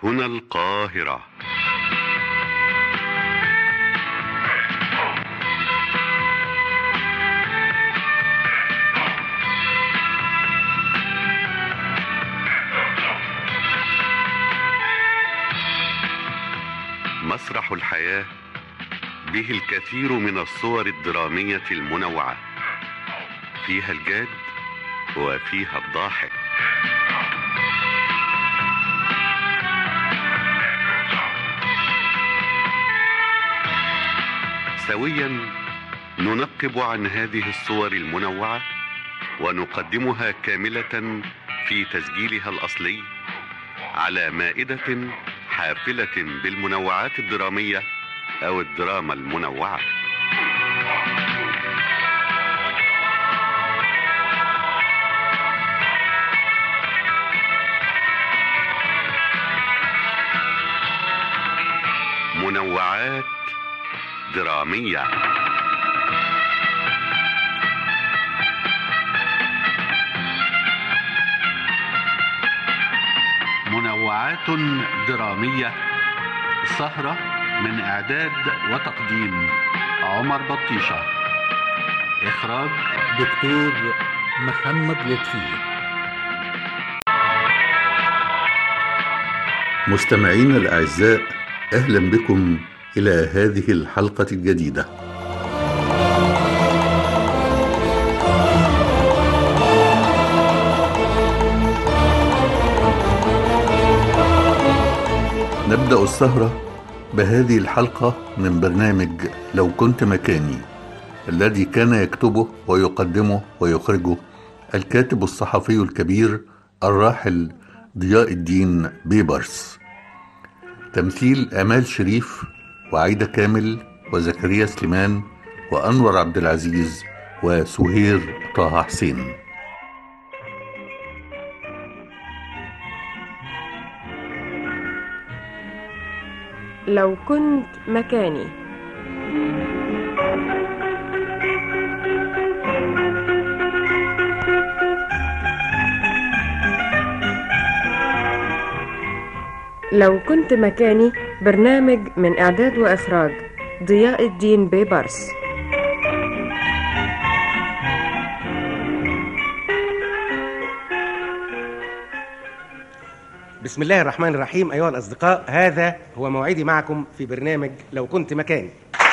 هنا القاهرة مسرح الحياة به الكثير من الصور الدرامية المنوعة فيها الجاد وفيها الضاحك سويا ننقب عن هذه الصور المنوعة ونقدمها كاملة في تسجيلها الأصلي على مائدة حافلة بالمنوعات الدرامية أو الدراما المنوعة منوعات درامية منوعات درامية سهرة من إعداد وتقديم عمر بطيشة إخراج دكتور محمد لطفي مستمعينا الأعزاء أهلا بكم إلى هذه الحلقة الجديدة نبدأ السهرة بهذه الحلقة من برنامج لو كنت مكاني الذي كان يكتبه ويقدمه ويخرجه الكاتب الصحفي الكبير الراحل ضياء الدين بيبرس تمثيل امال شريف وعايده كامل وزكريا سليمان وانور عبد العزيز وسهير طه حسين لو كنت مكاني لو كنت مكاني برنامج من إعداد وإخراج ضياء الدين بيبرس بسم الله الرحمن الرحيم أيها الأصدقاء هذا هو موعدي معكم في برنامج لو كنت مكاني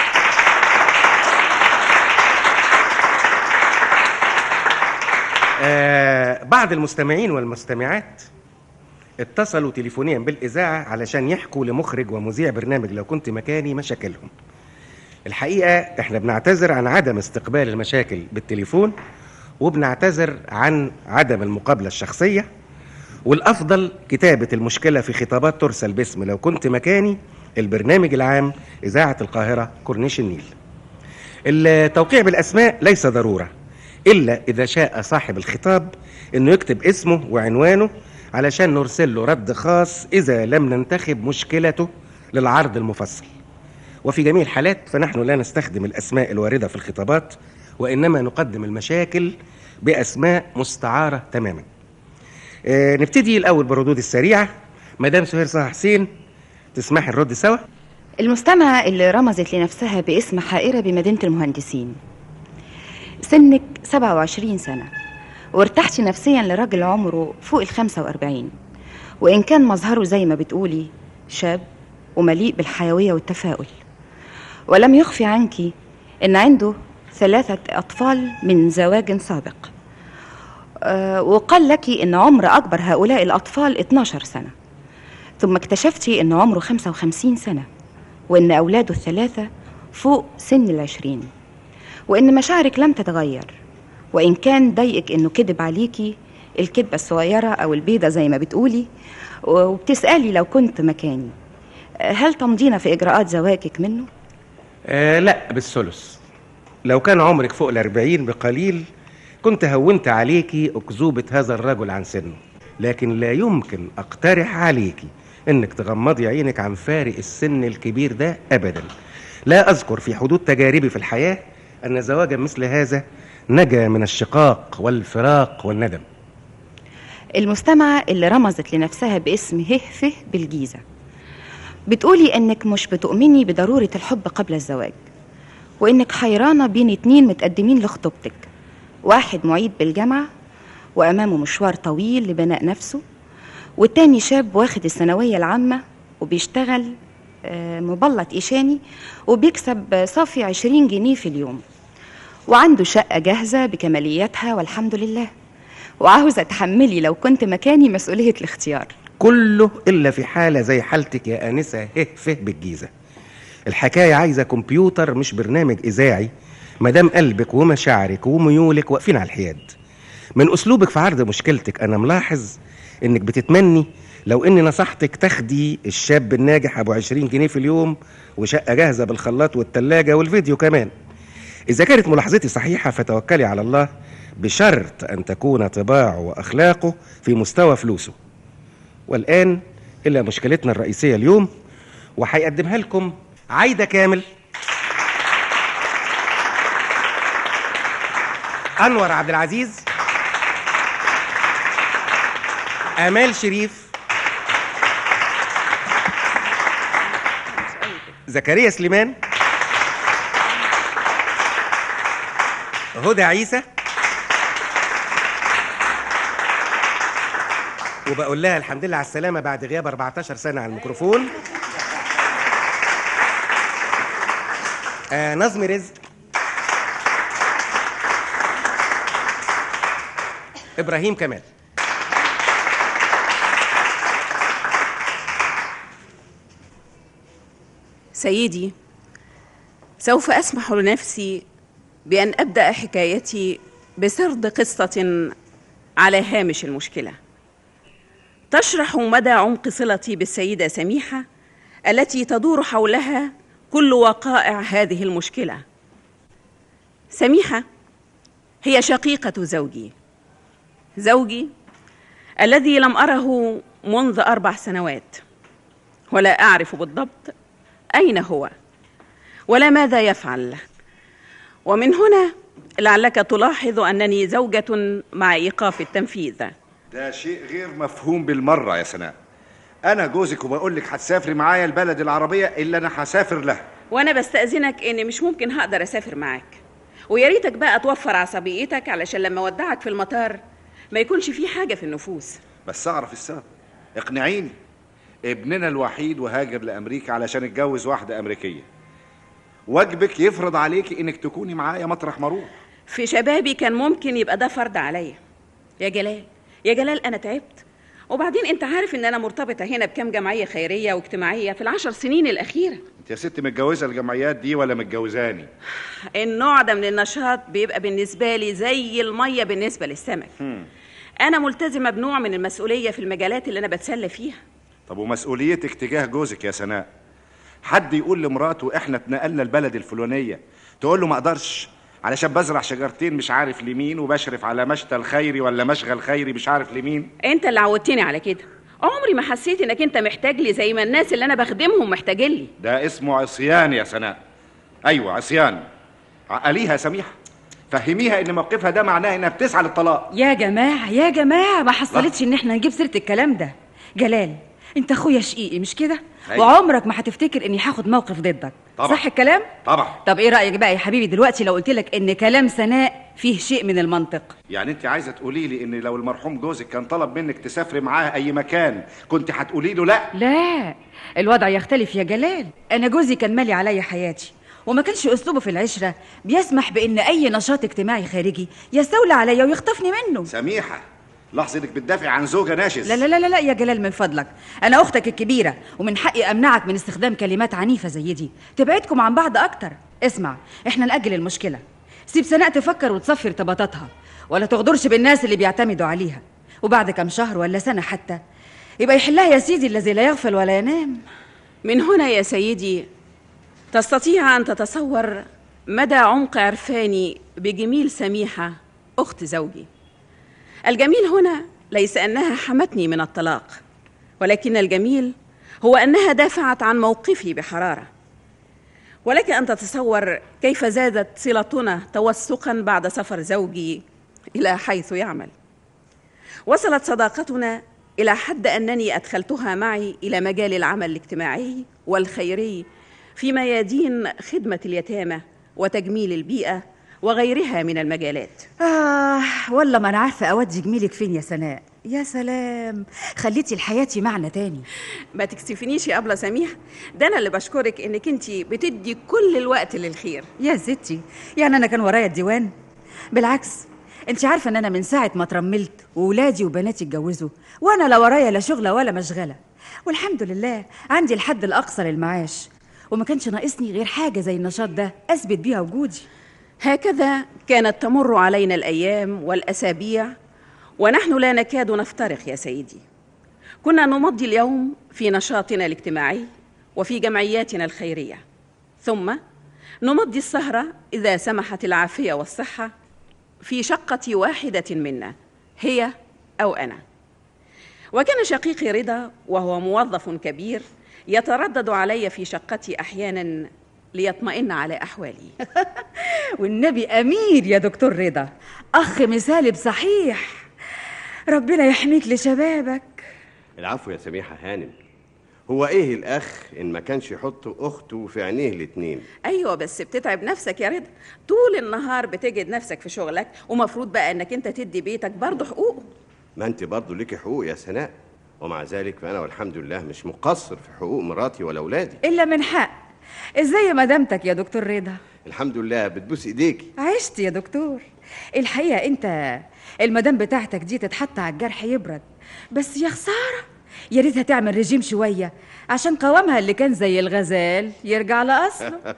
آه بعض المستمعين والمستمعات اتصلوا تليفونيا بالإذاعة علشان يحكوا لمخرج ومذيع برنامج لو كنت مكاني مشاكلهم الحقيقة احنا بنعتذر عن عدم استقبال المشاكل بالتليفون وبنعتذر عن عدم المقابلة الشخصية والأفضل كتابة المشكلة في خطابات ترسل باسم لو كنت مكاني البرنامج العام إذاعة القاهرة كورنيش النيل التوقيع بالأسماء ليس ضرورة إلا إذا شاء صاحب الخطاب إنه يكتب اسمه وعنوانه علشان نرسل له رد خاص إذا لم ننتخب مشكلته للعرض المفصل وفي جميع الحالات فنحن لا نستخدم الأسماء الواردة في الخطابات وإنما نقدم المشاكل بأسماء مستعارة تماما آه نبتدي الأول بردود السريعة مدام سهير صح حسين تسمحي نرد سوا المستمعة اللي رمزت لنفسها باسم حائرة بمدينة المهندسين سنك 27 سنة وارتحتي نفسيا لراجل عمره فوق ال 45 وإن كان مظهره زي ما بتقولي شاب ومليء بالحيوية والتفاؤل ولم يخفي عنك إن عنده ثلاثة أطفال من زواج سابق أه وقال لك إن عمر أكبر هؤلاء الأطفال 12 سنة ثم اكتشفتي إن عمره 55 سنة وإن أولاده الثلاثة فوق سن العشرين وإن مشاعرك لم تتغير وإن كان ضايقك إنه كذب عليكي الكذبة الصغيرة أو البيضة زي ما بتقولي وبتسألي لو كنت مكاني هل تمضينا في إجراءات زواجك منه؟ آه لا بالثلث لو كان عمرك فوق الأربعين بقليل كنت هونت عليكي أكذوبة هذا الرجل عن سنه لكن لا يمكن أقترح عليكي إنك تغمضي عينك عن فارق السن الكبير ده أبدا لا أذكر في حدود تجاربي في الحياة أن زواجا مثل هذا نجا من الشقاق والفراق والندم المستمعة اللي رمزت لنفسها باسم ههفه بالجيزة بتقولي انك مش بتؤمني بضرورة الحب قبل الزواج وانك حيرانة بين اتنين متقدمين لخطوبتك واحد معيد بالجامعة وامامه مشوار طويل لبناء نفسه والتاني شاب واخد الثانوية العامة وبيشتغل آه، مبلط إيشاني وبيكسب صافي عشرين جنيه في اليوم وعنده شقة جاهزة بكمالياتها والحمد لله وعاوزة تحملي لو كنت مكاني مسؤولية الاختيار كله الا في حاله زي حالتك يا انسه هه فه بالجيزه الحكايه عايزه كمبيوتر مش برنامج اذاعي مدام قلبك ومشاعرك وميولك واقفين على الحياد من اسلوبك في عرض مشكلتك انا ملاحظ انك بتتمني لو اني نصحتك تاخدي الشاب الناجح ابو 20 جنيه في اليوم وشقه جاهزه بالخلاط والتلاجة والفيديو كمان اذا كانت ملاحظتي صحيحه فتوكلي على الله بشرط ان تكون طباعه واخلاقه في مستوى فلوسه والآن إلى مشكلتنا الرئيسية اليوم وهيقدمها لكم عايدة كامل أنور عبد العزيز آمال شريف زكريا سليمان هدى عيسى وبقول لها الحمد لله على السلامة بعد غياب 14 سنة على الميكروفون آه نظمي رزق إبراهيم كمال سيدي سوف اسمح لنفسي بان ابدا حكايتي بسرد قصه على هامش المشكله تشرح مدى عمق صلتي بالسيده سميحه التي تدور حولها كل وقائع هذه المشكله سميحه هي شقيقه زوجي زوجي الذي لم اره منذ اربع سنوات ولا اعرف بالضبط اين هو ولا ماذا يفعل ومن هنا لعلك تلاحظ انني زوجه مع ايقاف التنفيذ ده شيء غير مفهوم بالمرة يا سناء أنا جوزك وبقول لك هتسافري معايا البلد العربية اللي أنا هسافر لها وانا بستاذنك اني مش ممكن هقدر اسافر معاك ويا ريتك بقى توفر عصبيتك علشان لما اودعك في المطار ما يكونش في حاجه في النفوس بس أعرف السبب اقنعيني ابننا الوحيد وهاجر لأمريكا علشان اتجوز واحدة أمريكية واجبك يفرض عليكي إنك تكوني معايا مطرح ما أروح في شبابي كان ممكن يبقى ده فرض عليا يا جلال يا جلال انا تعبت وبعدين انت عارف ان انا مرتبطه هنا بكام جمعيه خيريه واجتماعيه في العشر سنين الاخيره أنت يا ست متجوزة الجمعيات دي ولا متجوزاني النوع ده من النشاط بيبقى بالنسبه لي زي الميه بالنسبه للسمك انا ملتزمه بنوع من المسؤوليه في المجالات اللي انا بتسلى فيها طب ومسؤوليتك تجاه جوزك يا سناء حد يقول لمراته احنا اتنقلنا البلد الفلانيه تقول له ما اقدرش علشان بزرع شجرتين مش عارف لمين وبشرف على مشتل خيري ولا مشغل خيري مش عارف لمين انت اللي عودتني على كده عمري ما حسيت انك انت محتاج لي زي ما الناس اللي انا بخدمهم محتاجين لي ده اسمه عصيان يا سناء ايوه عصيان عقليها يا سميحه فهميها ان موقفها ده معناه انها بتسعى للطلاق يا جماعة يا جماعة ما حصلتش ان احنا نجيب سيرة الكلام ده جلال انت اخويا شقيقي مش كده أيوة. وعمرك ما هتفتكر اني هاخد موقف ضدك طبعا. صح الكلام طبعا طب ايه رأيك بقى يا حبيبي دلوقتي لو قلت لك ان كلام سناء فيه شيء من المنطق يعني انت عايزه تقولي لي ان لو المرحوم جوزك كان طلب منك تسافري معاه اي مكان كنت هتقولي له لا لا الوضع يختلف يا جلال انا جوزي كان مالي عليا حياتي وما كانش اسلوبه في العشره بيسمح بان اي نشاط اجتماعي خارجي يستولى عليا ويخطفني منه سميحه لحظه انك بتدافع عن زوجه ناشز لا لا لا لا لا يا جلال من فضلك انا اختك الكبيره ومن حقي امنعك من استخدام كلمات عنيفه زي دي تبعدكم عن بعض اكتر اسمع احنا ناجل المشكله سيب سناء تفكر وتصفي ارتباطاتها ولا تغدرش بالناس اللي بيعتمدوا عليها وبعد كم شهر ولا سنه حتى يبقى يحلها يا سيدي الذي لا يغفل ولا ينام من هنا يا سيدي تستطيع ان تتصور مدى عمق عرفاني بجميل سميحه اخت زوجي الجميل هنا ليس انها حمتني من الطلاق ولكن الجميل هو انها دافعت عن موقفي بحراره ولك ان تتصور كيف زادت صلتنا توثقا بعد سفر زوجي الى حيث يعمل وصلت صداقتنا إلى حد أنني أدخلتها معي إلى مجال العمل الاجتماعي والخيري في ميادين خدمة اليتامى وتجميل البيئة وغيرها من المجالات آه والله ما أنا عارفة أودي جميلك فين يا سناء يا سلام خليتي لحياتي معنى تاني ما تكسفنيش يا أبلة سميح ده أنا اللي بشكرك إنك أنت بتدي كل الوقت للخير يا ستي يعني أنا كان ورايا الديوان بالعكس انت عارفة ان انا من ساعة ما ترملت وولادي وبناتي اتجوزوا وانا لا ورايا لا شغلة ولا مشغلة والحمد لله عندي الحد الاقصى للمعاش وما كانش ناقصني غير حاجة زي النشاط ده اثبت بيها وجودي هكذا كانت تمر علينا الأيام والأسابيع ونحن لا نكاد نفترق يا سيدي كنا نمضي اليوم في نشاطنا الاجتماعي وفي جمعياتنا الخيرية ثم نمضي السهرة إذا سمحت العافية والصحة في شقة واحدة منا هي أو أنا وكان شقيقي رضا وهو موظف كبير يتردد علي في شقتي أحيانا ليطمئن على أحوالي والنبي امير يا دكتور رضا اخ مثالي بصحيح ربنا يحميك لشبابك العفو يا سميحة هانم هو ايه الاخ ان ما كانش يحط اخته في عينيه الاتنين أيوة بس بتتعب نفسك يا رضا طول النهار بتجد نفسك في شغلك ومفروض بقى أنك أنت تدي بيتك برضه حقوقه ما انت برضه ليكي حقوق يا سناء ومع ذلك فانا والحمد لله مش مقصر في حقوق مراتي ولا اولادي الا من حق ازاي مدامتك يا دكتور رضا الحمد لله بتبوس ايديكي عشت يا دكتور الحقيقة انت المدام بتاعتك دي تتحط على الجرح يبرد بس يا خسارة يا ريتها تعمل رجيم شوية عشان قوامها اللي كان زي الغزال يرجع لأصله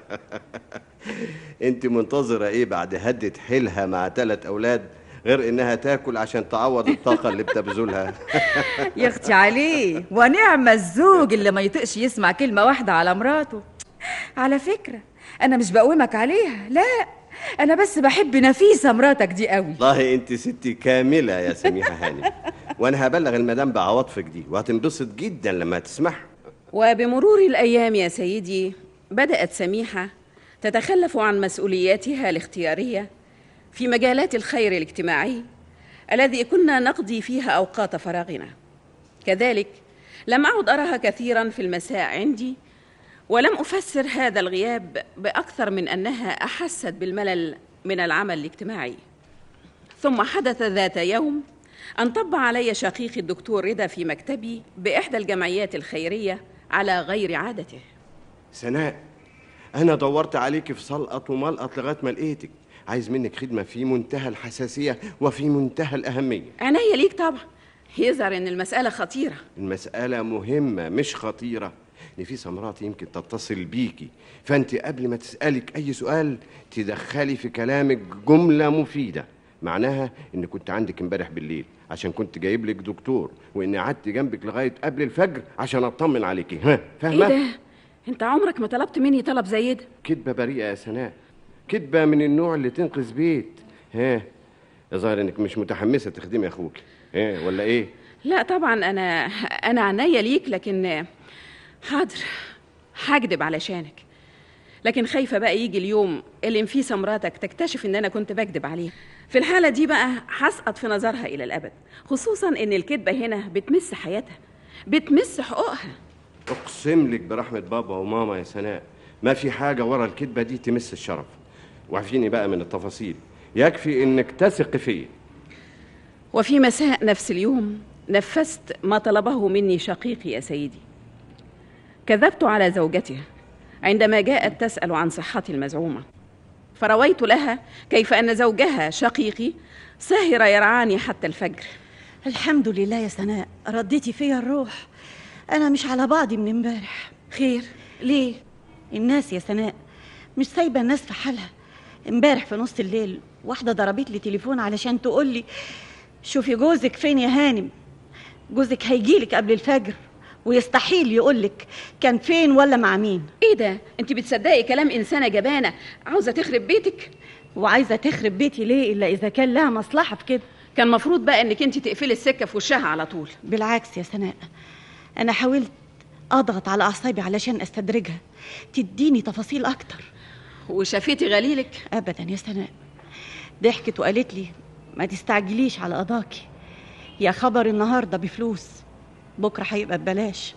انت منتظرة ايه بعد هدة حيلها مع ثلاث اولاد غير انها تاكل عشان تعوض الطاقة اللي بتبذلها يا اختي عليه ونعم الزوج اللي ما يطقش يسمع كلمة واحدة على مراته على فكرة أنا مش بقومك عليها لا أنا بس بحب نفيسة مراتك دي قوي والله انت ستي كاملة يا سميحة هانم وانا هبلغ المدام بعواطفك دي وهتنبسط جدا لما تسمعها وبمرور الأيام يا سيدي بدأت سميحة تتخلف عن مسؤولياتها الاختيارية في مجالات الخير الاجتماعي الذي كنا نقضي فيها أوقات فراغنا كذلك لم أعد أراها كثيرا في المساء عندي ولم أفسر هذا الغياب بأكثر من أنها أحست بالملل من العمل الاجتماعي ثم حدث ذات يوم أن طب علي شقيقي الدكتور رضا في مكتبي بإحدى الجمعيات الخيرية على غير عادته سناء انا دورت عليك في سلقط وملقط لغايه ما لقيتك عايز منك خدمه في منتهى الحساسيه وفي منتهى الاهميه عناية ليك طبعا يظهر إن المسألة خطيرة المساله مهمه مش خطيره نفيسه مراتي يمكن تتصل بيكي فانت قبل ما تسالك اي سؤال تدخلي في كلامك جمله مفيده معناها ان كنت عندك امبارح بالليل عشان كنت جايب لك دكتور واني قعدت جنبك لغايه قبل الفجر عشان اطمن عليكي ها إيه فاهمه ده؟ أنت عمرك ما طلبت مني طلب زي ده كدبة بريئة يا سناء كدبة من النوع اللي تنقذ بيت ها الظاهر انك مش متحمسة تخدمي اخوك ها ولا ايه لا طبعا أنا أنا عناية ليك لكن حاضر هكدب علشانك لكن خايفة بقى يجي اليوم اللي نفيسة مراتك تكتشف إن أنا كنت بكدب عليها في الحالة دي بقى هسقط في نظرها إلى الأبد خصوصا إن الكدبة هنا بتمس حياتها بتمس حقوقها اقسم لك برحمة بابا وماما يا سناء ما في حاجة ورا الكدبة دي تمس الشرف وعفيني بقى من التفاصيل يكفي انك تثق فيا وفي مساء نفس اليوم نفذت ما طلبه مني شقيقي يا سيدي كذبت على زوجته عندما جاءت تسأل عن صحتي المزعومة فرويت لها كيف أن زوجها شقيقي سهر يرعاني حتى الفجر الحمد لله يا سناء رديتي فيا الروح انا مش على بعضي من امبارح خير ليه الناس يا سناء مش سايبه الناس في حالها امبارح في نص الليل واحده ضربت لي تليفون علشان تقول لي شوفي جوزك فين يا هانم جوزك هيجيلك قبل الفجر ويستحيل يقولك كان فين ولا مع مين ايه ده انت بتصدقي كلام انسانه جبانه عاوزه تخرب بيتك وعايزه تخرب بيتي ليه الا اذا كان لها مصلحه في كده كان مفروض بقى انك انت تقفلي السكه في وشها على طول بالعكس يا سناء انا حاولت اضغط على اعصابي علشان استدرجها تديني تفاصيل اكتر وشافيتي غليلك ابدا يا سناء ضحكت وقالت لي ما تستعجليش على قضاكي يا خبر النهارده بفلوس بكره هيبقى ببلاش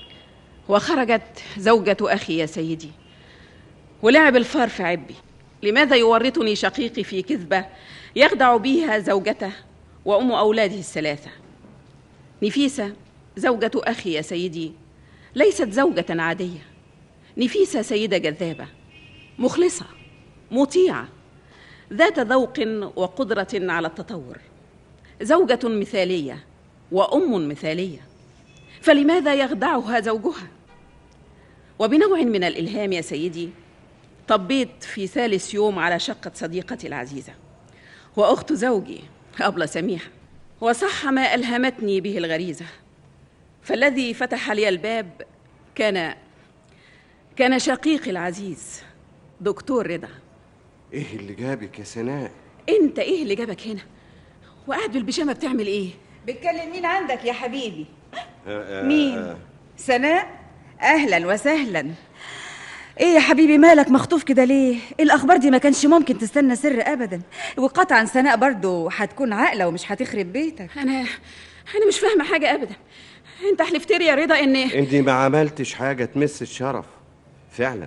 وخرجت زوجة أخي يا سيدي ولعب الفار في عبي لماذا يورطني شقيقي في كذبة يخدع بها زوجته وأم أولاده الثلاثة نفيسة زوجة أخي يا سيدي ليست زوجة عادية نفيسة سيدة جذابة مخلصة مطيعة ذات ذوق وقدرة على التطور زوجة مثالية وأم مثالية فلماذا يخدعها زوجها وبنوع من الإلهام يا سيدي طبيت في ثالث يوم على شقة صديقتي العزيزة وأخت زوجي أبلة سميحة وصح ما ألهمتني به الغريزة فالذي فتح لي الباب كان كان شقيقي العزيز دكتور رضا ايه اللي جابك يا سناء انت ايه اللي جابك هنا وقاعد بالبيجامه بتعمل ايه بتكلم مين عندك يا حبيبي آه، آه، مين آه. سناء اهلا وسهلا ايه يا حبيبي مالك مخطوف كده ليه الاخبار دي ما كانش ممكن تستنى سر ابدا وقطعا سناء برضو هتكون عاقله ومش هتخرب بيتك انا انا مش فاهمه حاجه ابدا انت حلفت لي يا رضا ان انت ما عملتش حاجه تمس الشرف فعلا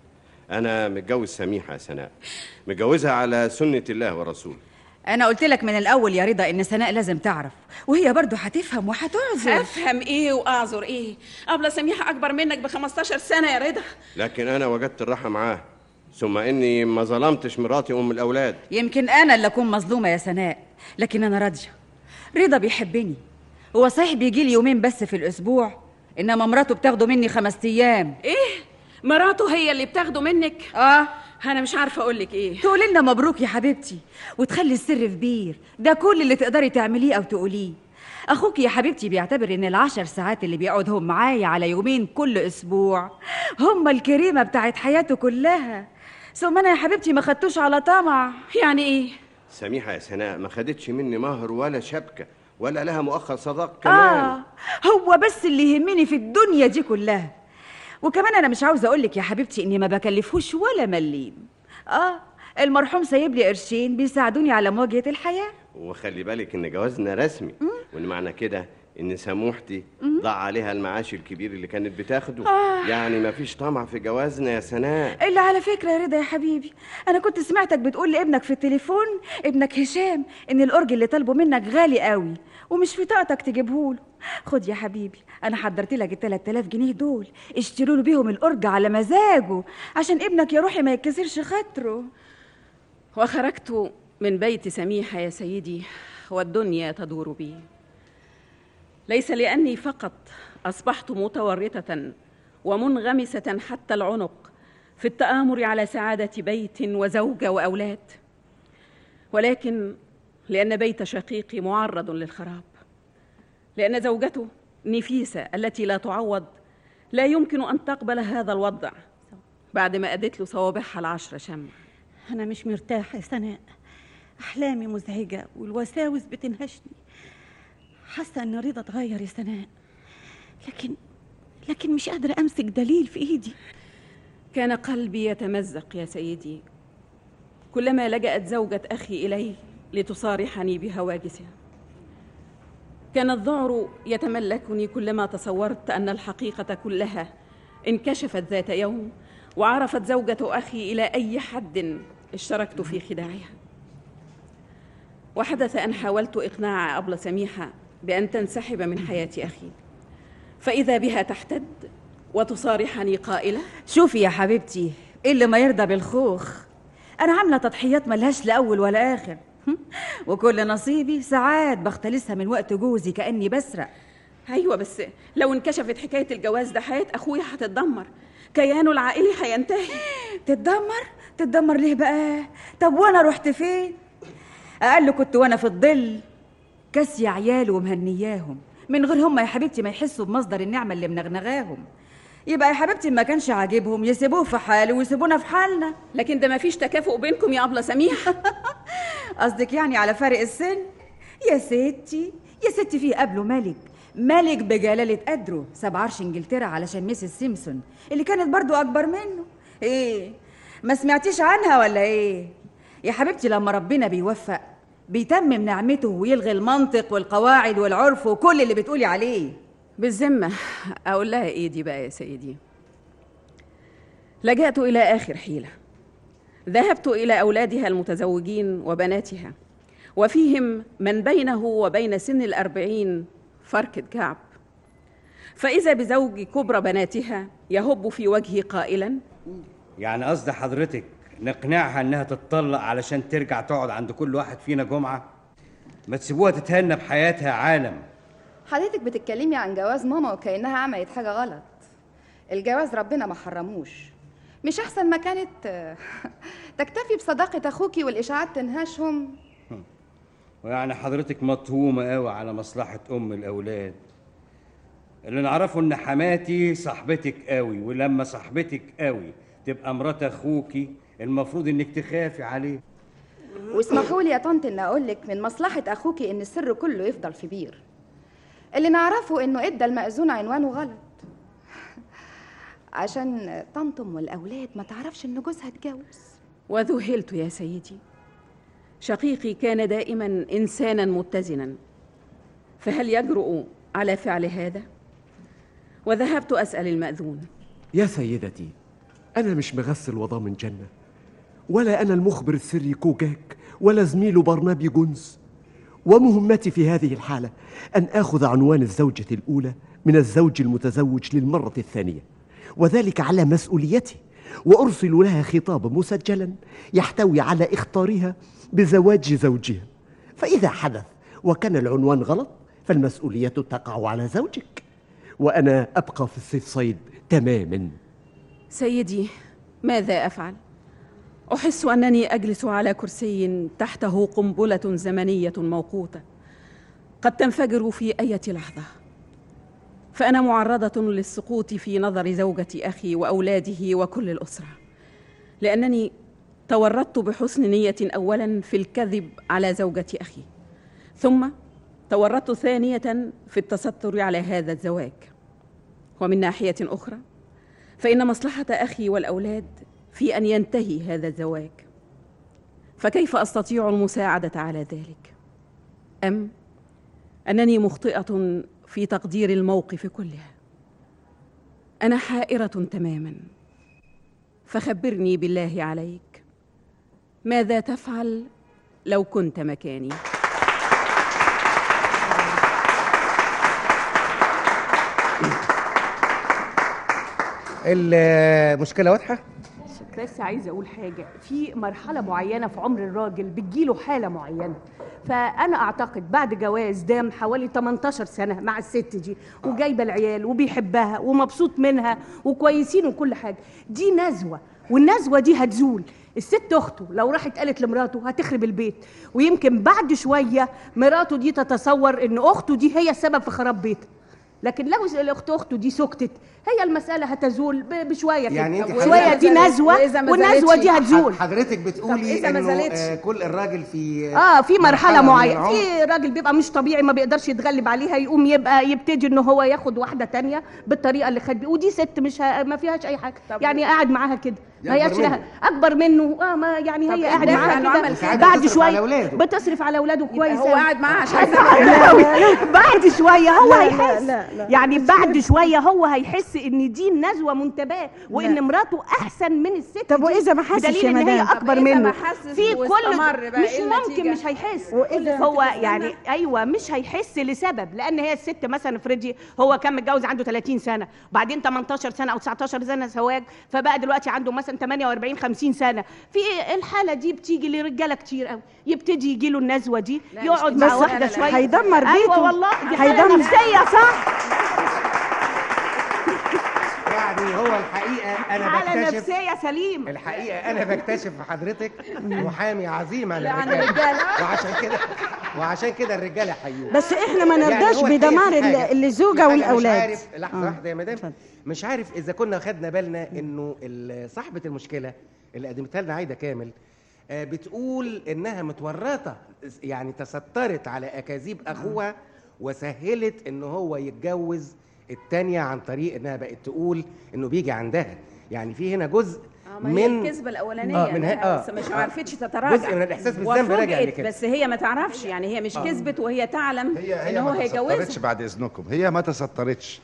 انا متجوز سميحه يا سناء متجوزها على سنه الله ورسوله انا قلت لك من الاول يا رضا ان سناء لازم تعرف وهي برضو هتفهم وهتعذر افهم ايه واعذر ايه ابله سميحه اكبر منك ب 15 سنه يا رضا لكن انا وجدت الراحه معاه ثم اني ما ظلمتش مراتي ام الاولاد يمكن انا اللي اكون مظلومه يا سناء لكن انا راضيه رضا بيحبني هو صحيح بيجي لي يومين بس في الاسبوع انما مراته بتاخده مني خمس ايام ايه مراته هي اللي بتاخده منك اه انا مش عارفه اقول لك ايه تقولي لنا مبروك يا حبيبتي وتخلي السر في بير ده كل اللي تقدري تعمليه او تقوليه اخوك يا حبيبتي بيعتبر ان العشر ساعات اللي بيقعدهم معايا على يومين كل اسبوع هم الكريمه بتاعت حياته كلها ثم انا يا حبيبتي ما خدتوش على طمع يعني ايه سميحه يا سناء ما خدتش مني مهر ولا شبكه ولا لها مؤخر صداق كمان آه هو بس اللي يهمني في الدنيا دي كلها وكمان أنا مش عاوزة أقولك يا حبيبتي إني ما بكلفوش ولا مليم آه المرحوم سايب لي قرشين بيساعدوني على مواجهة الحياة وخلي بالك ان جوازنا رسمي وان معنى كده ان سموحتي ضاع عليها المعاش الكبير اللي كانت بتاخده آه. يعني ما فيش طمع في جوازنا يا سناء إلا على فكرة يا رضا يا حبيبي أنا كنت سمعتك بتقول لابنك في التليفون ابنك هشام إن الأرج اللي طالبه منك غالي قوي ومش في طاقتك تجيبهوله خد يا حبيبي أنا حضرت لك ال 3000 جنيه دول اشتروا له بيهم الأرج على مزاجه عشان ابنك يا روحي ما يتكسرش خاطره وخرجت من بيت سميحة يا سيدي والدنيا تدور بي ليس لأني فقط أصبحت متورطة ومنغمسة حتى العنق في التآمر على سعادة بيت وزوجة وأولاد ولكن لأن بيت شقيقي معرض للخراب لأن زوجته نفيسة التي لا تعوض لا يمكن أن تقبل هذا الوضع بعد ما أدت له صوابعها العشر شمع أنا مش مرتاحة يا سناء أحلامي مزعجة والوساوس بتنهشني حاسة إن رضا اتغير يا سناء لكن لكن مش قادرة أمسك دليل في إيدي كان قلبي يتمزق يا سيدي كلما لجأت زوجة أخي إلي لتصارحني بهواجسها كان الذعر يتملكني كلما تصورت أن الحقيقة كلها انكشفت ذات يوم وعرفت زوجة أخي إلى أي حد اشتركت في خداعها وحدث أن حاولت إقناع أبلة سميحة بأن تنسحب من حياة أخي فإذا بها تحتد وتصارحني قائلة شوفي يا حبيبتي إيه اللي ما يرضى بالخوخ أنا عاملة تضحيات ملهاش لأول ولا آخر وكل نصيبي ساعات بختلسها من وقت جوزي كأني بسرق أيوة بس لو انكشفت حكاية الجواز ده حياة أخويا هتتدمر كيانه العائلي هينتهي تتدمر تتدمر ليه بقى طب وانا رحت فين اقل كنت وانا في الظل كاسية عيال ومهنياهم من غير هم يا حبيبتي ما يحسوا بمصدر النعمة اللي منغنغاهم يبقى يا حبيبتي ما كانش عاجبهم يسيبوه في حاله ويسيبونا في حالنا لكن ده ما فيش تكافؤ بينكم يا أبلة سميحة قصدك يعني على فرق السن يا ستي يا ستي في قبله ملك ملك بجلالة قدره ساب عرش انجلترا علشان ميسيس سيمسون اللي كانت برضو اكبر منه ايه ما سمعتيش عنها ولا ايه يا حبيبتي لما ربنا بيوفق بيتمم نعمته ويلغي المنطق والقواعد والعرف وكل اللي بتقولي عليه بالذمة أقول لها إيه دي بقى يا سيدي لجأت إلى آخر حيلة ذهبت إلى أولادها المتزوجين وبناتها وفيهم من بينه وبين سن الأربعين فركة كعب فإذا بزوج كبرى بناتها يهب في وجهي قائلا يعني قصد حضرتك نقنعها انها تتطلق علشان ترجع تقعد عند كل واحد فينا جمعة ما تسيبوها تتهنى بحياتها يا عالم حضرتك بتتكلمي عن جواز ماما وكأنها عملت حاجة غلط الجواز ربنا ما حرموش مش أحسن ما كانت آه، تكتفي بصداقة أخوكي والإشاعات تنهاشهم ويعني حضرتك مطهومة قوي على مصلحة أم الأولاد اللي نعرفه إن حماتي صاحبتك قوي ولما صاحبتك قوي تبقى مرات أخوكي المفروض إنك تخافي عليه واسمحوا لي يا طنط ان اقول لك من مصلحه اخوكي ان السر كله يفضل في بير اللي نعرفه انه ادى المأذون عنوانه غلط عشان طنطم والاولاد ما تعرفش ان جوزها اتجوز وذهلت يا سيدي شقيقي كان دائما إنسانا متزنا فهل يجرؤ على فعل هذا؟ وذهبت أسأل المأذون يا سيدتي أنا مش مغسل وضامن جنة ولا أنا المخبر السري كوجاك ولا زميله برنابي جونز ومهمتي في هذه الحالة أن آخذ عنوان الزوجة الأولى من الزوج المتزوج للمرة الثانية وذلك على مسؤوليتي وأرسل لها خطابا مسجلا يحتوي على إخطارها بزواج زوجها فإذا حدث وكان العنوان غلط فالمسؤولية تقع على زوجك وأنا أبقى في السيف صيد تماما سيدي ماذا أفعل؟ أحس أنني أجلس على كرسي تحته قنبلة زمنية موقوتة قد تنفجر في أي لحظة فأنا معرضة للسقوط في نظر زوجة أخي وأولاده وكل الأسرة لأنني تورطت بحسن نية أولا في الكذب على زوجة أخي ثم تورطت ثانية في التستر على هذا الزواج ومن ناحية أخرى فإن مصلحة أخي والأولاد في أن ينتهي هذا الزواج فكيف أستطيع المساعدة على ذلك؟ أم أنني مخطئة في تقدير الموقف كلها أنا حائرة تماما فخبرني بالله عليك ماذا تفعل لو كنت مكاني المشكله واضحه بس عايزه اقول حاجه في مرحله معينه في عمر الراجل بتجيله حاله معينه فانا اعتقد بعد جواز دام حوالي 18 سنه مع الست دي وجايبه العيال وبيحبها ومبسوط منها وكويسين وكل حاجه دي نزوه والنزوه دي هتزول الست اخته لو راحت قالت لمراته هتخرب البيت ويمكن بعد شويه مراته دي تتصور ان اخته دي هي السبب في خراب بيتها لكن لو الاخت اخته دي سكتت هي المساله هتزول ب- بشويه كده يعني انت شويه دي نزوه وإذا ما والنزوه زالتش- دي هتزول حضرتك طب بتقولي إذا ما انه زالتش؟ آه، كل الراجل في اه في مرحله من معينه العمر. في راجل بيبقى مش طبيعي ما بيقدرش يتغلب عليها يقوم يبقى يبتدي ان هو ياخد واحده تانية بالطريقه اللي خد بيها ودي ست مش ه... ما فيهاش اي حاجه يعني قاعد معاها كده ما أكبر هياش لها منه. اكبر منه اه ما يعني طب هي إيه قاعد الدافع معاها إنه كده عمل كده؟ بعد بتصرف على شويه أولاده. بتصرف على اولاده كويس هو أوي. قاعد معاها عشان بعد شويه هو لا، لا، هيحس لا، لا. يعني بعد شويه هو هيحس ان دي نزوه منتباه وان مراته احسن من الست طب دي. وإذا ما حسش بدليل يا ان هي مدام؟ اكبر طب إذا منه ما حسش في كل واستمر بقى مش إيه ممكن النتيجة؟ مش هيحس وإذا هو هتبقى يعني ايوه مش هيحس لسبب لان هي الست مثلا فريدي هو كان متجوز عنده 30 سنه بعدين 18 سنه او 19 سنه زواج فبقى دلوقتي عنده مثلا 48 50 سنه في الحاله دي بتيجي لرجاله كتير قوي يبتدي يجي له النزوه دي لا، مش يقعد كده. مع بس واحده لا، لا، شويه هيدمر بيته. ايوه والله دي حاله هيدمر. نفسيه صح يعني هو الحقيقه انا حاله بكتشف نفسيه سليم الحقيقه انا بكتشف في حضرتك محامي عظيم عن عن الرجاله الرجالة. وعشان كده وعشان كده الرجاله حيوه بس احنا ما يعني نرضاش هو الحقيقة بدمار في ال- حاجة- اللي في الزوجه حاجة والاولاد مش عارف لحظه آه. واحده يا مدام اتفضل. مش عارف اذا كنا خدنا بالنا انه ال- صاحبه المشكله اللي قدمتها لنا عايده كامل آه، بتقول انها متورطه يعني تسترت على اكاذيب اخوها وسهلت ان هو يتجوز التانية عن طريق انها بقت تقول انه بيجي عندها يعني في هنا جزء ما هي الكذبه الاولانيه آه، من ه- إنها آه. مش آه. ما عرفتش تتراجع جزء من الإحساس بالذنب راجع وفوجئت، لكده. بس هي ما تعرفش يعني هي مش آه. كذبت وهي تعلم ان هو ما تسترتش هيجوزها بعد اذنكم هي ما تسترتش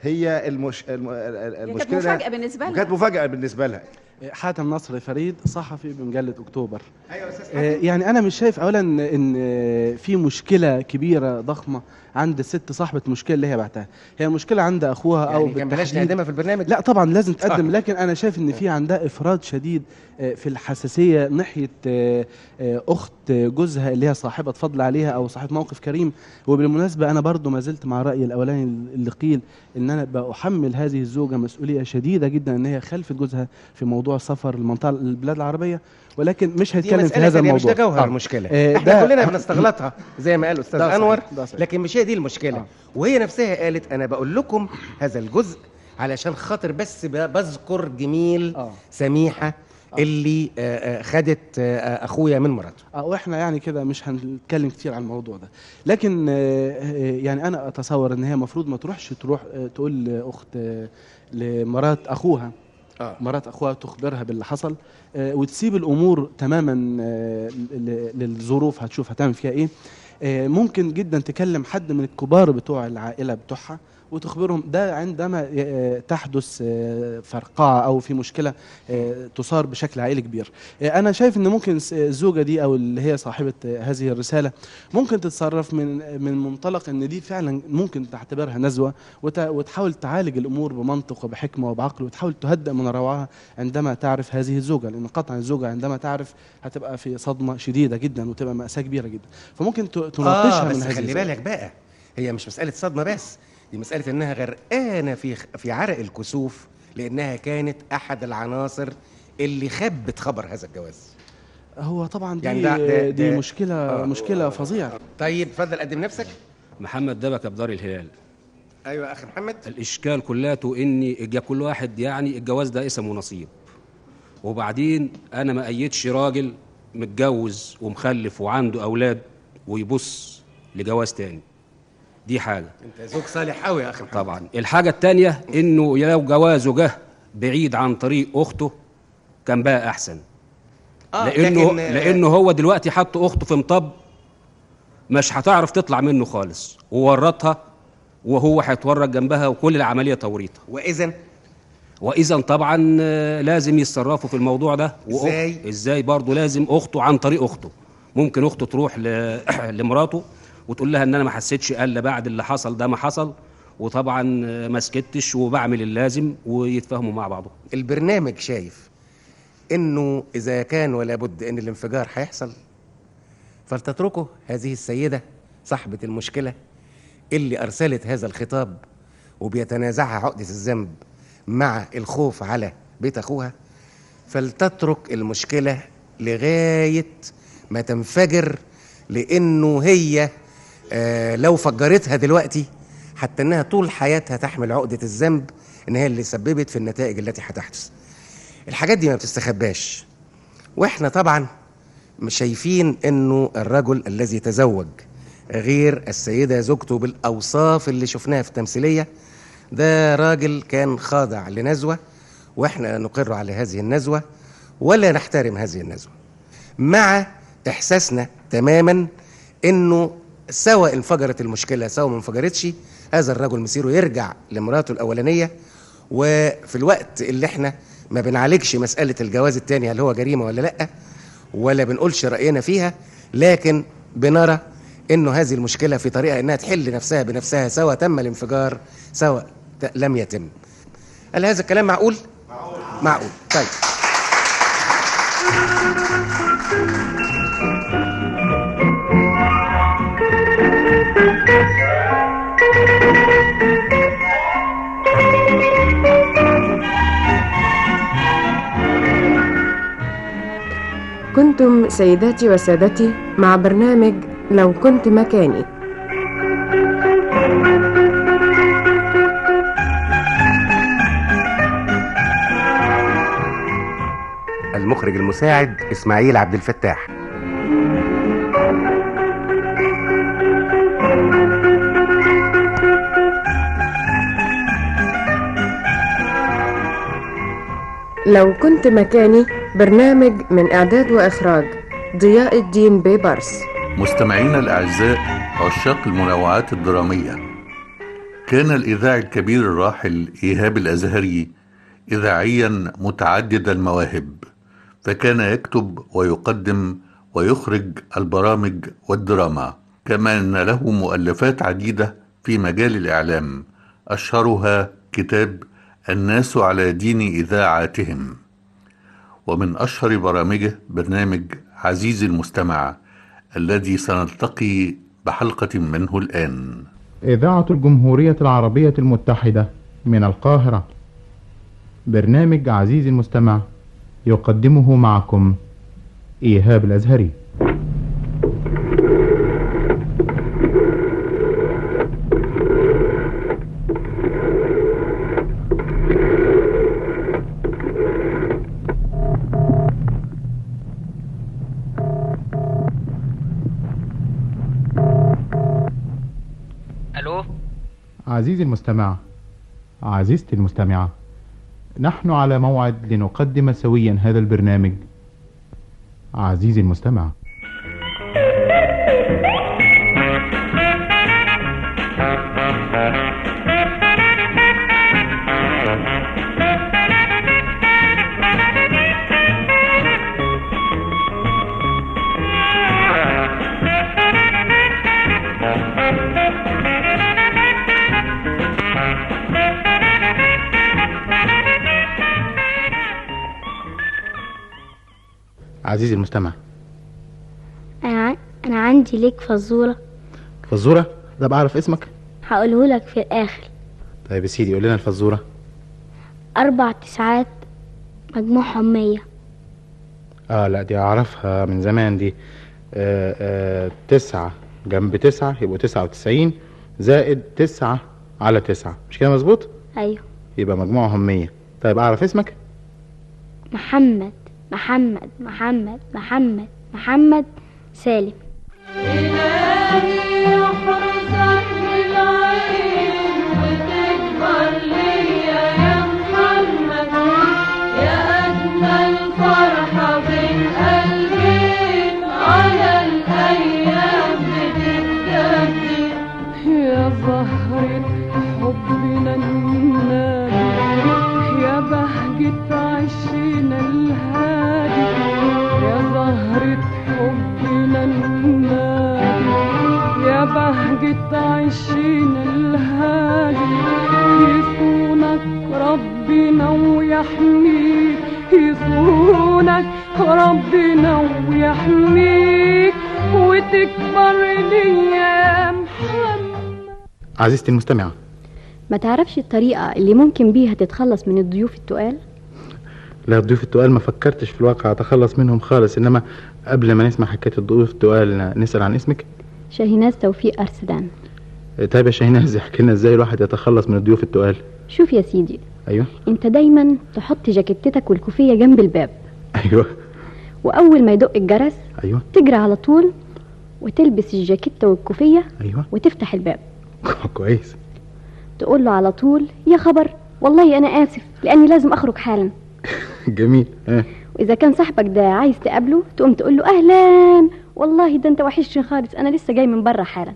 هي المش... الم... ال- ال- المشكله مفاجأة بالنسبة لها. كانت مفاجاه بالنسبه لها حاتم نصر فريد صحفي بمجلة أكتوبر ايوه استاذ آه، يعني أنا مش شايف أولا إن آه، في مشكلة كبيرة ضخمة عند الست صاحبة المشكلة اللي هي بعتها هي مشكلة عند أخوها أو يعني كان بلاش بالتحديد- نقدمها في البرنامج لا طبعا لازم تقدم طيب. لكن انا شايف ان في عندها افراط شديد آه، في الحساسيه ناحيه آه، آه، اخت جوزها اللي هي صاحبه فضل عليها او صاحبه موقف كريم وبالمناسبه انا برضو ما زلت مع الراي الاولاني اللي قيل ان انا بحمل هذه الزوجه مسؤوليه شديده جدا ان هي خلفت جوزها في موضوع سفر المنطقه البلاد العربيه ولكن مش دي هيتكلم في مسألة هذا تانية، الموضوع مش ده جوهر آه. المشكلة آه، احنا ده- كلنا بنستغلطها زي ما قال استاذ ده صحيح، انور ده صحيح. لكن مش هي دي المشكلة وهي نفسها قالت انا بقول لكم هذا الجزء علشان خاطر بس ب- بذكر جميل سميحة اللي آه، آه، خدت آه، آه، اخويا من مراته اه واحنا يعني كده مش هنتكلم كتير عن الموضوع ده لكن آه، آه، يعني انا اتصور ان هي المفروض ما تروحش تروح آه، تقول لاخت آه، لمرات اخوها آه. مرات اخوها تخبرها باللي حصل آه، وتسيب الامور تماما آه، ل- للظروف هتشوف هتعمل فيها ايه آه، ممكن جدا تكلم حد من الكبار بتوع العائله بتوعها وتخبرهم ده عندما آه، تحدث آه، فرقعه او في مشكله آه، تصار بشكل عائلي كبير آه، انا شايف ان ممكن س- الزوجه دي او اللي هي صاحبه آه، هذه الرساله ممكن تتصرف من من منطلق ان دي فعلا ممكن تعتبرها نزوه وت- وتحاول تعالج الامور بمنطق وبحكمه وبعقل وتحاول تهدئ من روعها عندما تعرف هذه الزوجه لان قطعا الزوجه عندما تعرف هتبقى في صدمه شديده جدا وتبقى ماساه كبيره جدا فممكن ت- تناقشها آه من بس هذه خلي الزاوية. بالك بقى هي مش مسألة صدمة بس دي مسألة إنها غرقانة في في عرق الكسوف لأنها كانت أحد العناصر اللي خبت خبر هذا الجواز هو طبعا دي يعني ده- ده- دي ده- مشكله آه. مشكله فظيعه طيب اتفضل قدم نفسك محمد دبكة بدار الهلال أيوة يا أخي محمد الإشكال كلاته إني إجا كل واحد يعني الجواز ده اسم ونصيب وبعدين أنا ما أيدش راجل متجوز ومخلف وعنده أولاد ويبص لجواز تاني دي حاجة أنت زوج صالح قوي يا أخي محمد طبعا الحاجة التانية إنه لو جوازه جه بعيد عن طريق أخته كان بقى أحسن آه، لأنه لكن- لأنه هو دلوقتي حط أخته في مطب مش هتعرف تطلع منه خالص وورطها وهو هيتورط جنبها وكل العملية توريطة وإذا واذا طبعا آه، لازم يتصرفوا في الموضوع ده وأخ- إزاي؟ ازاي برضه لازم اخته عن طريق اخته ممكن اخته تروح ل... لمراته وتقول لها ان انا ما حسيتش الا بعد اللي حصل ده ما حصل وطبعا آه، ما سكتش وبعمل اللازم ويتفاهموا مع بعضهم البرنامج شايف إنه إذا كان ولا بد إن الانفجار هيحصل فلتتركه هذه السيدة صاحبة المشكلة اللي أرسلت هذا الخطاب وبيتنازعها عقدة الذنب مع الخوف على بيت أخوها فلتترك المشكلة لغاية ما تنفجر لأنه هي آه لو فجرتها دلوقتي حتى إنها طول حياتها تحمل عقدة الذنب إن هي اللي سببت في النتائج التي هتحدث الحاجات دي ما بتستخباش واحنا طبعا مش شايفين انه الرجل الذي تزوج غير السيدة زوجته بالأوصاف اللي شفناها في التمثيلية ده راجل كان خاضع لنزوة واحنا نقر على هذه النزوة ولا نحترم هذه النزوة مع إحساسنا تماما انه سواء انفجرت المشكلة سواء ما انفجرتش هذا الرجل مسيره يرجع لمراته الأولانية وفي الوقت اللي احنا ما بنعالجش مسألة الجواز التاني هل هو جريمة ولا لأ ولا بنقولش رأينا فيها لكن بنرى انه هذه المشكلة في طريقة انها تحل نفسها بنفسها سواء تم الانفجار سواء ت- لم يتم هل هذا الكلام معقول؟ معقول معقول طيب كنتم سيداتي وسادتي مع برنامج لو كنت مكاني المخرج المساعد اسماعيل عبد الفتاح لو كنت مكاني برنامج من إعداد وإخراج ضياء الدين بيبرس مستمعينا الأعزاء عشاق المنوعات الدرامية كان الإذاعي الكبير الراحل إيهاب الأزهري إذاعيا متعدد المواهب فكان يكتب ويقدم ويخرج البرامج والدراما كما أن له مؤلفات عديدة في مجال الإعلام أشهرها كتاب الناس على دين إذاعاتهم ومن أشهر برامجه برنامج عزيزي المستمع الذي سنلتقي بحلقة منه الآن إذاعة الجمهورية العربية المتحدة من القاهرة برنامج عزيزي المستمع يقدمه معكم إيهاب الأزهري الو عزيزي المستمع عزيزتي المستمعة نحن على موعد لنقدم سويا هذا البرنامج عزيزي المستمع عزيزي المستمع أنا ع- أنا عندي ليك فزورة فزورة ده بعرف اسمك هقوله لك في الآخر طيب يا سيدي قول لنا الفزورة أربع تسعات مجموعهم مية اه لا دي اعرفها من زمان دي آه آه تسعة جنب تسعة يبقوا تسعة وتسعين زائد تسعة على تسعة مش كده مظبوط أيوه يبقى مجموعهم مية طيب اعرف اسمك محمد محمد محمد محمد محمد سالم يا زهرة حبنا النادي يا بهجة عشنا الهادي يا زهرة حبنا النادي يا بهجة عشنا الهادي يصونك ربنا ويحميك يصونك ربنا ويحميك وتكبر الايام عزيزتي المستمعة ما تعرفش الطريقة اللي ممكن بيها تتخلص من الضيوف التقال لا الضيوف التقال ما فكرتش في الواقع اتخلص منهم خالص انما قبل ما نسمع حكاية الضيوف التقال نسأل عن اسمك شاهيناز توفيق أرسدان طيب يا شاهيناز احكي لنا ازاي الواحد يتخلص من الضيوف التقال شوف يا سيدي ايوه انت دايما تحط جاكيتتك والكوفية جنب الباب ايوه وأول ما يدق الجرس ايوه تجري على طول وتلبس الجاكيتة والكوفية ايوه وتفتح الباب كويس تقول له على طول يا خبر والله أنا آسف لأني لازم أخرج حالا جميل اه وإذا كان صاحبك ده عايز تقابله تقوم تقول له أهلا والله ده أنت وحشني خالص أنا لسه جاي من بره حالا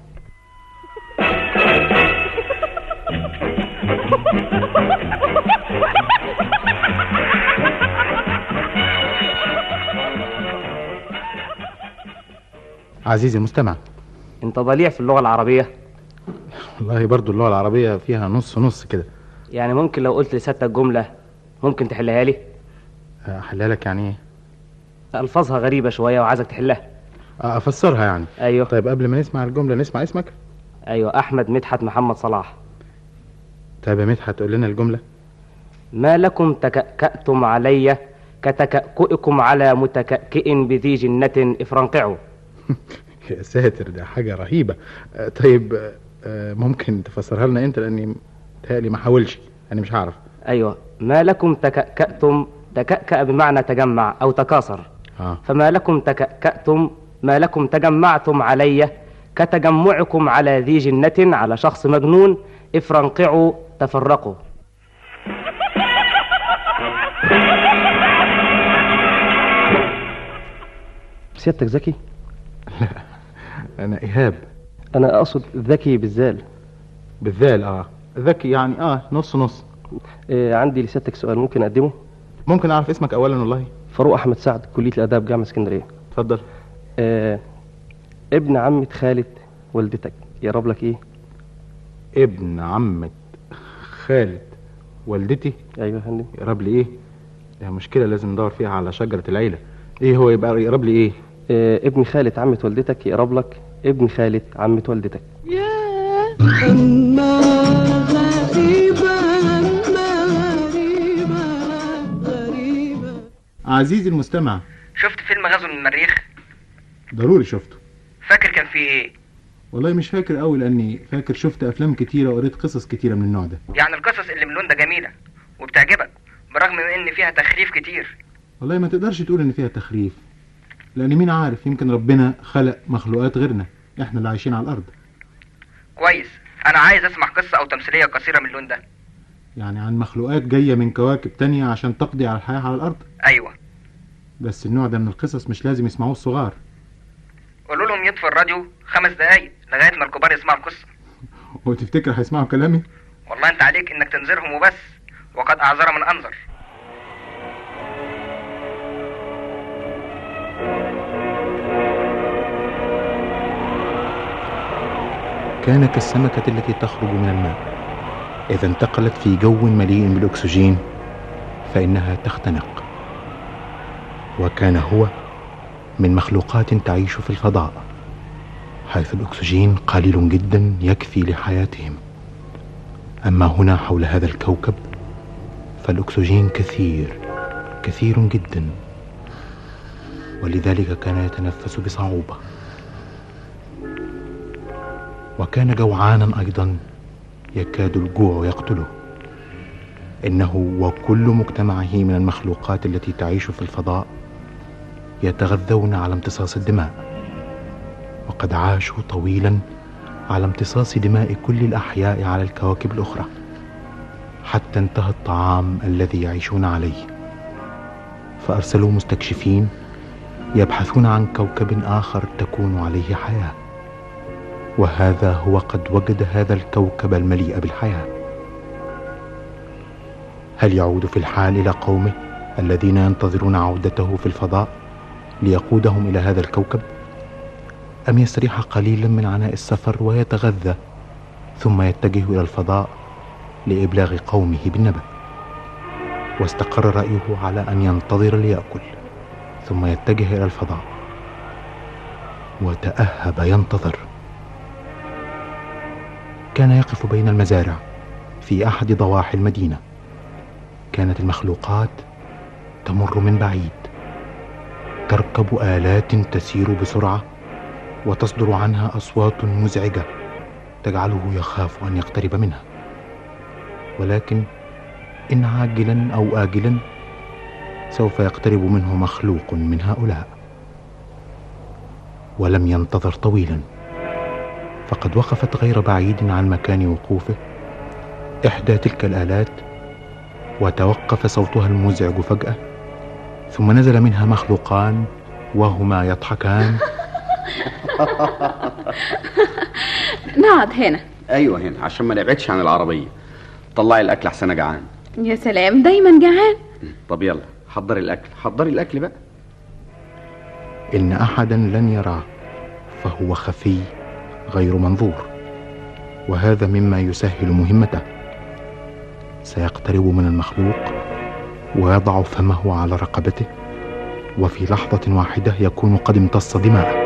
عزيزي المستمع انت ضليع في اللغة العربية والله برضو اللغة العربية فيها نص نص كده يعني ممكن لو قلت لستك جملة ممكن تحلها لي احلها لك يعني ايه ألفاظها غريبة شوية وعايزك تحلها آه، افسرها يعني ايوه طيب قبل ما نسمع الجملة نسمع اسمك ايوه احمد مدحت محمد صلاح طيب يا مدحت قول لنا الجملة ما لكم تكأكأتم علي كتكأكئكم على متكأكئ بذي جنة افرنقعوا يا ساتر ده حاجة رهيبة آه، طيب آه، ممكن تفسرها لنا انت لاني تهيألي ما حاولش انا مش هعرف ايوه ما لكم تكأكأتم تكأكأ بمعنى تجمع او تكاثر اه فما لكم تكأكأتم ما لكم تجمعتم علي كتجمعكم على ذي جنة على شخص مجنون افرنقعوا تفرقوا سيادتك ذكي انا ايهاب انا اقصد ذكي بالذال بالذال اه ذكي يعني اه نص نص إيه عندي لسيادتك سؤال ممكن اقدمه ممكن اعرف اسمك اولا والله فاروق احمد سعد كليه الاداب جامعه اسكندريه اتفضل آه ابن عمة خالة والدتك يقرب لك ايه ابن عمة خالة والدتي ايوه يا فندم يقرب لي ايه ده مشكلة لازم ندور فيها على شجرة العيلة ايه هو يبقى يقرب لي ايه آه ابن خالة عمة والدتك يقرب لك ابن خالة عمة والدتك أما غريبة أما غريبة غريبة عزيزي المستمع شفت فيلم غزو من المريخ ضروري شفته فاكر كان فيه ايه والله مش فاكر قوي لاني فاكر شفت افلام كتيرة وقريت قصص كتيرة من النوع ده يعني القصص اللي من اللون ده جميله وبتعجبك برغم من ان فيها تخريف كتير والله ما تقدرش تقول ان فيها تخريف لان مين عارف يمكن ربنا خلق مخلوقات غيرنا احنا اللي عايشين على الارض كويس انا عايز اسمع قصه او تمثيليه قصيره من اللون ده يعني عن مخلوقات جاية من كواكب تانية عشان تقضي على الحياة على الارض ايوه بس النوع ده من القصص مش لازم يسمعوه الصغار قولوا لهم يطفوا الراديو خمس دقايق لغايه ما الكبار يسمعوا القصه وتفتكر هيسمعوا كلامي والله انت عليك انك تنذرهم وبس وقد اعذر من انذر كان كالسمكة التي تخرج من الماء إذا انتقلت في جو مليء بالأكسجين فإنها تختنق وكان هو من مخلوقات تعيش في الفضاء حيث الأكسجين قليل جدا يكفي لحياتهم أما هنا حول هذا الكوكب فالأكسجين كثير كثير جدا ولذلك كان يتنفس بصعوبة وكان جوعانا أيضا يكاد الجوع يقتله إنه وكل مجتمعه من المخلوقات التي تعيش في الفضاء يتغذون على امتصاص الدماء وقد عاشوا طويلا على امتصاص دماء كل الأحياء على الكواكب الأخرى حتى انتهى الطعام الذي يعيشون عليه فأرسلوا مستكشفين يبحثون عن كوكب آخر تكون عليه حياة وهذا هو قد وجد هذا الكوكب المليء بالحياة هل يعود في الحال إلى قومه الذين ينتظرون عودته في الفضاء ليقودهم إلى هذا الكوكب أم يستريح قليلا من عناء السفر ويتغذى ثم يتجه إلى الفضاء لإبلاغ قومه بالنبأ واستقر رأيه على أن ينتظر ليأكل ثم يتجه إلى الفضاء وتأهب ينتظر كان يقف بين المزارع في أحد ضواحي المدينة كانت المخلوقات تمر من بعيد تركب آلات تسير بسرعة وتصدر عنها أصوات مزعجة تجعله يخاف أن يقترب منها ولكن إن عاجلا أو آجلا سوف يقترب منه مخلوق من هؤلاء ولم ينتظر طويلا فقد وقفت غير بعيد عن مكان وقوفه إحدى تلك الآلات وتوقف صوتها المزعج فجأة ثم نزل منها مخلوقان وهما يضحكان نقعد هنا ايوه هنا عشان ما نبعدش عن العربيه طلعي الاكل احسن انا جعان يا سلام دايما جعان طب يلا حضري الاكل حضري الاكل بقى إن أحدا لن يراه فهو خفي غير منظور وهذا مما يسهل مهمته سيقترب من المخلوق ويضع فمه على رقبته وفي لحظة واحدة يكون قد امتص دماءه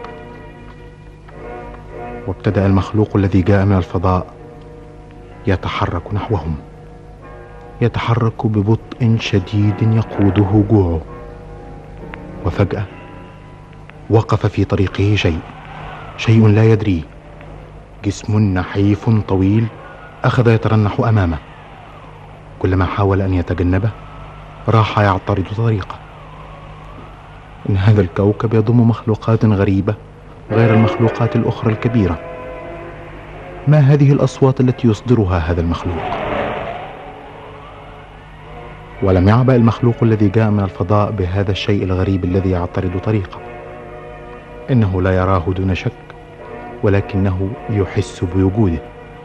وابتدأ المخلوق الذي جاء من الفضاء يتحرك نحوهم يتحرك ببطء شديد يقوده جوعه وفجأة وقف في طريقه شيء شيء لا يدريه جسم نحيف طويل أخذ يترنح أمامه كلما حاول أن يتجنبه راح يعترض طريقه إن هذا الكوكب يضم مخلوقات غريبة غير المخلوقات الأخرى الكبيرة ما هذه الأصوات التي يصدرها هذا المخلوق ولم يعبأ المخلوق الذي جاء من الفضاء بهذا الشيء الغريب الذي يعترض طريقه إنه لا يراه دون شك ولكنه يحس بوجوده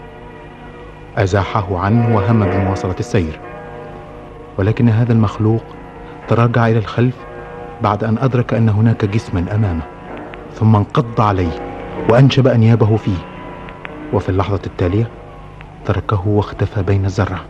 أزاحه عنه وهم بمواصلة السير ولكن هذا المخلوق تراجع إلى الخلف بعد أن أدرك أن هناك جسما أمامه ثم انقض عليه وأنشب أنيابه فيه وفي اللحظة التالية تركه واختفى بين الزرع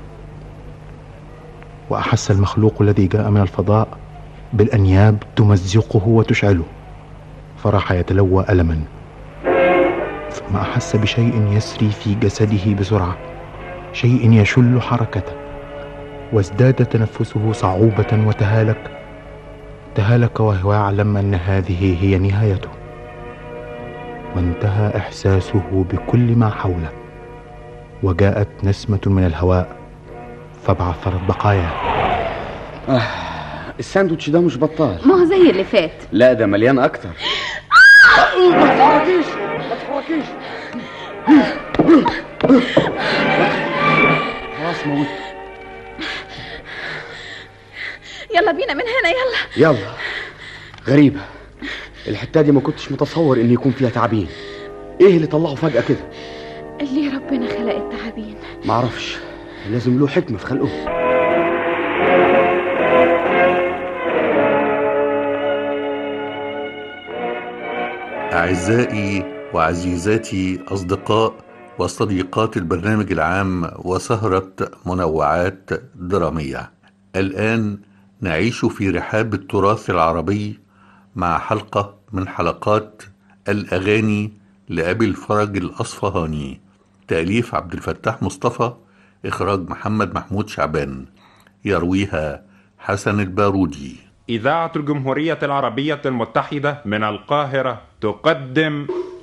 وأحس المخلوق الذي جاء من الفضاء بالأنياب تمزقه وتشعله فراح يتلوى ألما ثم أحس بشيء يسري في جسده بسرعة شيء يشل حركته وازداد تنفسه صعوبة وتهالك تهالك وهو يعلم أن هذه هي نهايته وانتهى إحساسه بكل ما حوله وجاءت نسمة من الهواء فابعثرت بقاياه آه الساندوتش ده مش بطال ما هو زي اللي فات لا ده مليان اكتر ما تتحركيش ما تتحركيش خلاص موت يلا بينا من هنا يلا يلا غريبة الحتة دي ما كنتش متصور ان يكون فيها تعابين ايه اللي طلعه فجأة كده اللي ربنا خلق التعابين معرفش لازم له حكمة في خلقه أعزائي وعزيزاتي أصدقاء وصديقات البرنامج العام وسهرة منوعات درامية الآن نعيش في رحاب التراث العربي مع حلقة من حلقات الأغاني لأبي الفرج الأصفهاني تأليف عبد الفتاح مصطفى إخراج محمد محمود شعبان يرويها حسن البارودي إذاعة الجمهورية العربية المتحدة من القاهرة تقدم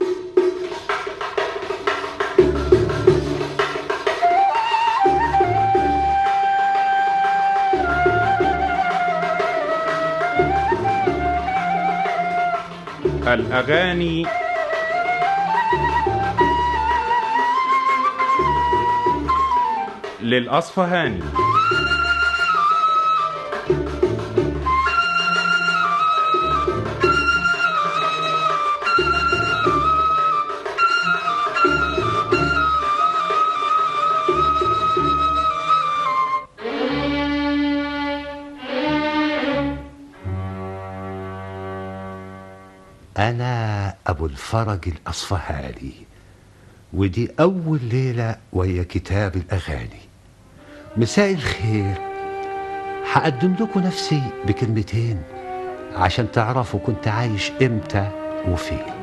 الأغاني للأصفهاني أنا أبو الفرج الأصفهاني ودي أول ليلة ويا كتاب الأغاني مساء الخير هقدم لكم نفسي بكلمتين عشان تعرفوا كنت عايش إمتى وفين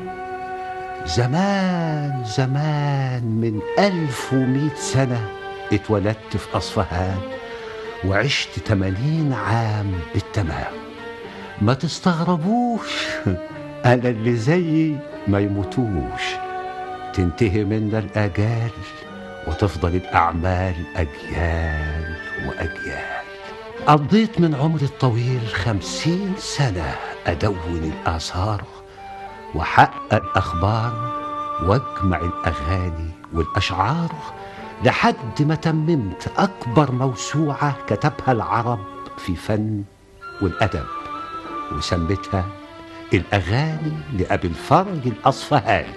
زمان زمان من ألف ومئة سنة اتولدت في أصفهان وعشت تمانين عام بالتمام ما تستغربوش أنا اللي زيي ما يموتوش تنتهي منا الآجال وتفضل الأعمال أجيال وأجيال قضيت من عمري الطويل خمسين سنة أدون الآثار وحقق الأخبار واجمع الأغاني والأشعار لحد ما تممت أكبر موسوعة كتبها العرب في فن والأدب وسميتها الأغاني لأبي الفرج الأصفهاني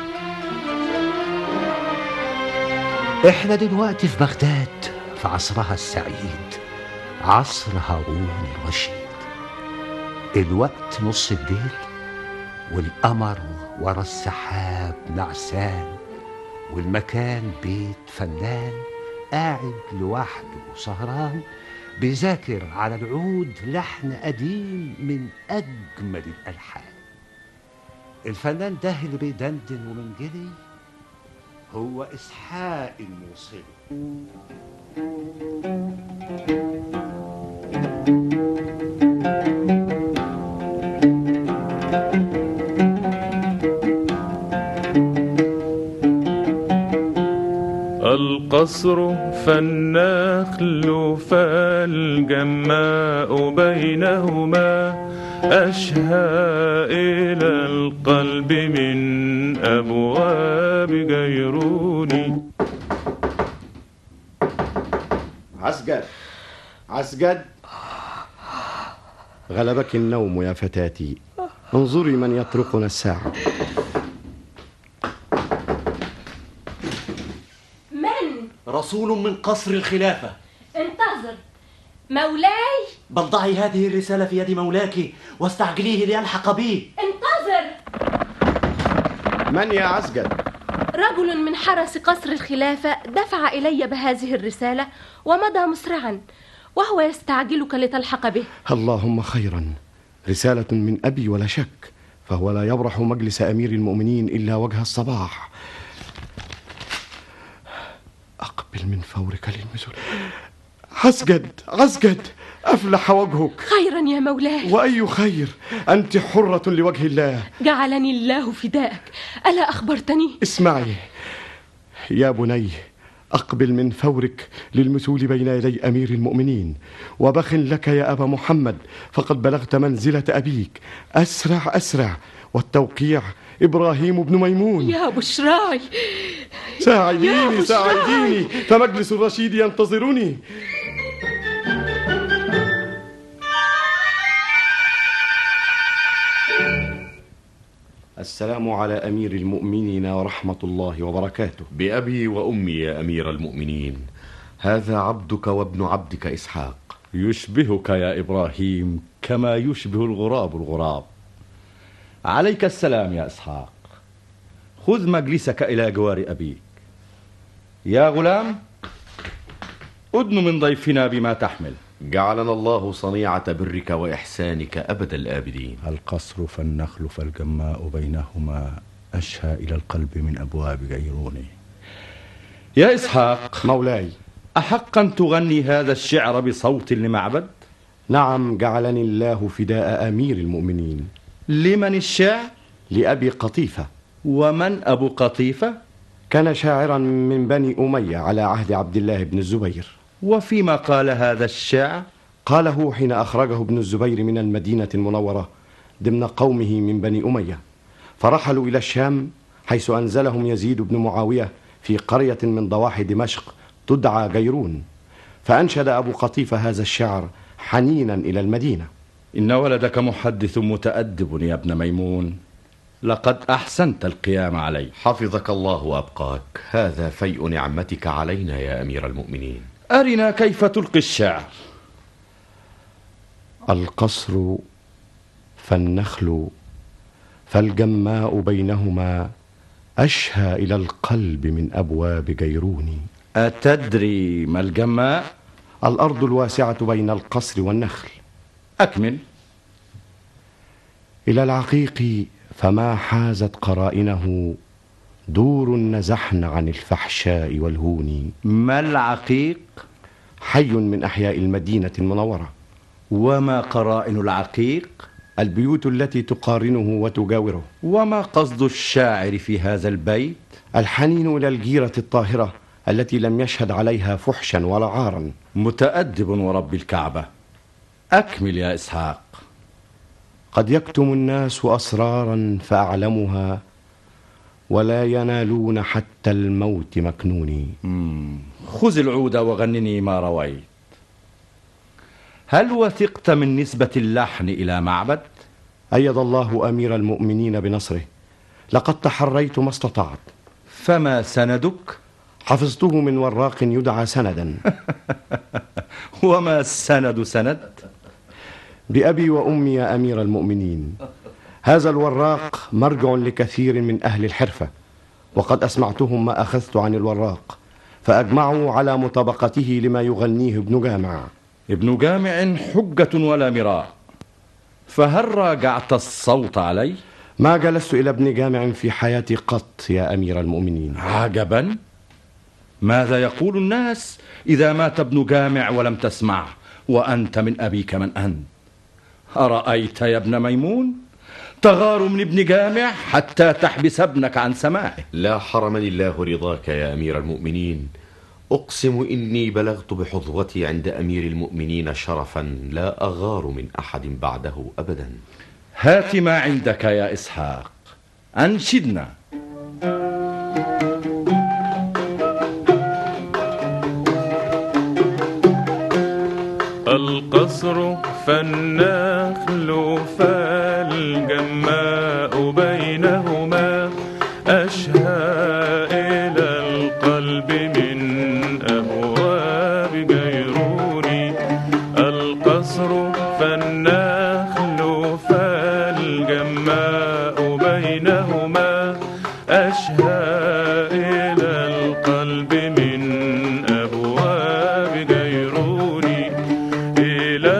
إحنا دلوقتي في بغداد في عصرها السعيد عصر هارون الرشيد الوقت نص الليل والقمر ورا السحاب نعسان والمكان بيت فنان قاعد لوحده سهران بيذاكر على العود لحن قديم من أجمل الألحان الفنان ده اللي بيدندن ومنجلي هو إسحاق الموصلي القصر فالنخل فالجماء بينهما أشهى إلى القلب من أبواب جيروني عسجد عسجد غلبك النوم يا فتاتي انظري من يطرقنا الساعة من؟ رسول من قصر الخلافة انتظر مولاي بل ضعي هذه الرسالة في يد مولاك واستعجليه ليلحق بي انتظر من يا عسجد رجل من حرس قصر الخلافة دفع إلي بهذه الرسالة ومضى مسرعا وهو يستعجلك لتلحق به اللهم خيرا رسالة من أبي ولا شك فهو لا يبرح مجلس أمير المؤمنين إلا وجه الصباح أقبل من فورك للمثل عسجد عسجد أفلح وجهك خيرا يا مولاي وأي خير أنت حرة لوجه الله جعلني الله فداءك ألا أخبرتني؟ اسمعي يا بني أقبل من فورك للمثول بين يدي أمير المؤمنين وبخ لك يا أبا محمد فقد بلغت منزلة أبيك أسرع أسرع والتوقيع إبراهيم بن ميمون يا بشراي يا ساعديني بشراي. ساعديني فمجلس الرشيد ينتظرني السلام على أمير المؤمنين ورحمة الله وبركاته بأبي وأمي يا أمير المؤمنين هذا عبدك وابن عبدك إسحاق يشبهك يا إبراهيم كما يشبه الغراب الغراب عليك السلام يا إسحاق خذ مجلسك إلى جوار أبيك يا غلام أدن من ضيفنا بما تحمل جعلنا الله صنيعة برك وإحسانك أبد الآبدين القصر فالنخل فالجماء بينهما أشهى إلى القلب من أبواب جيروني يا إسحاق مولاي أحقا تغني هذا الشعر بصوت لمعبد؟ نعم جعلني الله فداء أمير المؤمنين لمن الشعر؟ لأبي قطيفة ومن أبو قطيفة؟ كان شاعرا من بني أمية على عهد عبد الله بن الزبير وفيما قال هذا الشعر؟ قاله حين أخرجه ابن الزبير من المدينة المنورة ضمن قومه من بني أمية فرحلوا إلى الشام حيث أنزلهم يزيد بن معاوية في قرية من ضواحي دمشق تدعى جيرون فأنشد أبو قطيفة هذا الشعر حنينا إلى المدينة إن ولدك محدث متأدب يا ابن ميمون لقد أحسنت القيام عليه حفظك الله وأبقاك هذا فيء نعمتك علينا يا أمير المؤمنين أرنا كيف تلقي الشعر القصر فالنخل فالجماء بينهما أشهى إلى القلب من أبواب جيرون أتدري ما الجماء؟ الأرض الواسعة بين القصر والنخل أكمل إلى العقيق فما حازت قرائنه دور نزحن عن الفحشاء والهون ما العقيق؟ حي من أحياء المدينة المنورة وما قرائن العقيق؟ البيوت التي تقارنه وتجاوره وما قصد الشاعر في هذا البيت؟ الحنين إلى الجيرة الطاهرة التي لم يشهد عليها فحشا ولا عارا متأدب ورب الكعبة أكمل يا إسحاق قد يكتم الناس أسرارا فأعلمها ولا ينالون حتى الموت مكنوني خذ العود وغنني ما رويت هل وثقت من نسبة اللحن إلى معبد؟ أيد الله أمير المؤمنين بنصره لقد تحريت ما استطعت فما سندك؟ حفظته من وراق يدعى سندا وما السند سند؟ بأبي وأمي يا أمير المؤمنين هذا الوراق مرجع لكثير من أهل الحرفة وقد أسمعتهم ما أخذت عن الوراق فأجمعوا على مطابقته لما يغنيه ابن جامع ابن جامع حجة ولا مراء فهل راجعت الصوت عليه؟ ما جلست إلى ابن جامع في حياتي قط يا أمير المؤمنين عجبا ماذا يقول الناس إذا مات ابن جامع ولم تسمع وأنت من أبيك من أنت أرأيت يا ابن ميمون تغار من ابن جامع حتى تحبس ابنك عن سماعه لا حرمني الله رضاك يا أمير المؤمنين أقسم إني بلغت بحظوتي عند أمير المؤمنين شرفا لا أغار من أحد بعده أبدا هات ما عندك يا إسحاق أنشدنا القصر فالنخل فال فالجماء بينهما أشهى إلى القلب من أبواب جيروني القصر فالنخل فالجماء بينهما أشهى إلى القلب من أبواب جيروني إلى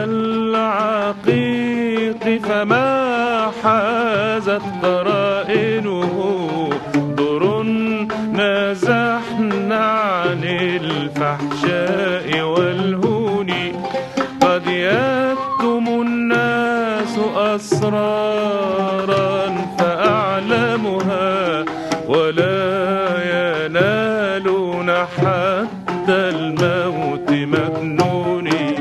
العقيق فما حازت قرائنه ضر نزحنا عن الفحشاء والهون قد يكتم الناس أسرارا فأعلمها ولا ينالون حتى الموت مكنوني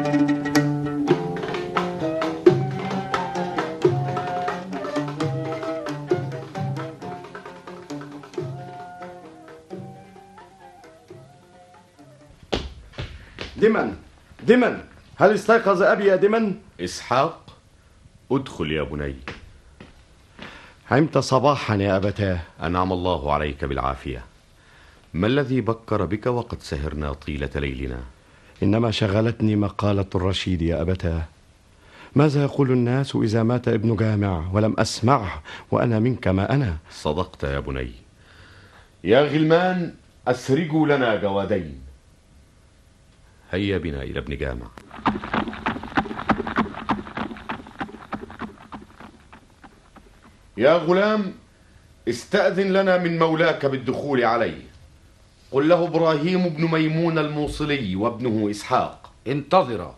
دمن دمن هل استيقظ أبي يا دمن؟ إسحاق ادخل يا بني عمت صباحا يا أبتاه أنعم الله عليك بالعافية ما الذي بكر بك وقد سهرنا طيلة ليلنا إنما شغلتني مقالة الرشيد يا أبتاه ماذا يقول الناس إذا مات ابن جامع ولم أسمعه وأنا منك ما أنا صدقت يا بني يا غلمان أسرجوا لنا جوادين هيا بنا إلى ابن جامع يا غلام استأذن لنا من مولاك بالدخول عليه قل له إبراهيم بن ميمون الموصلي وابنه إسحاق انتظرا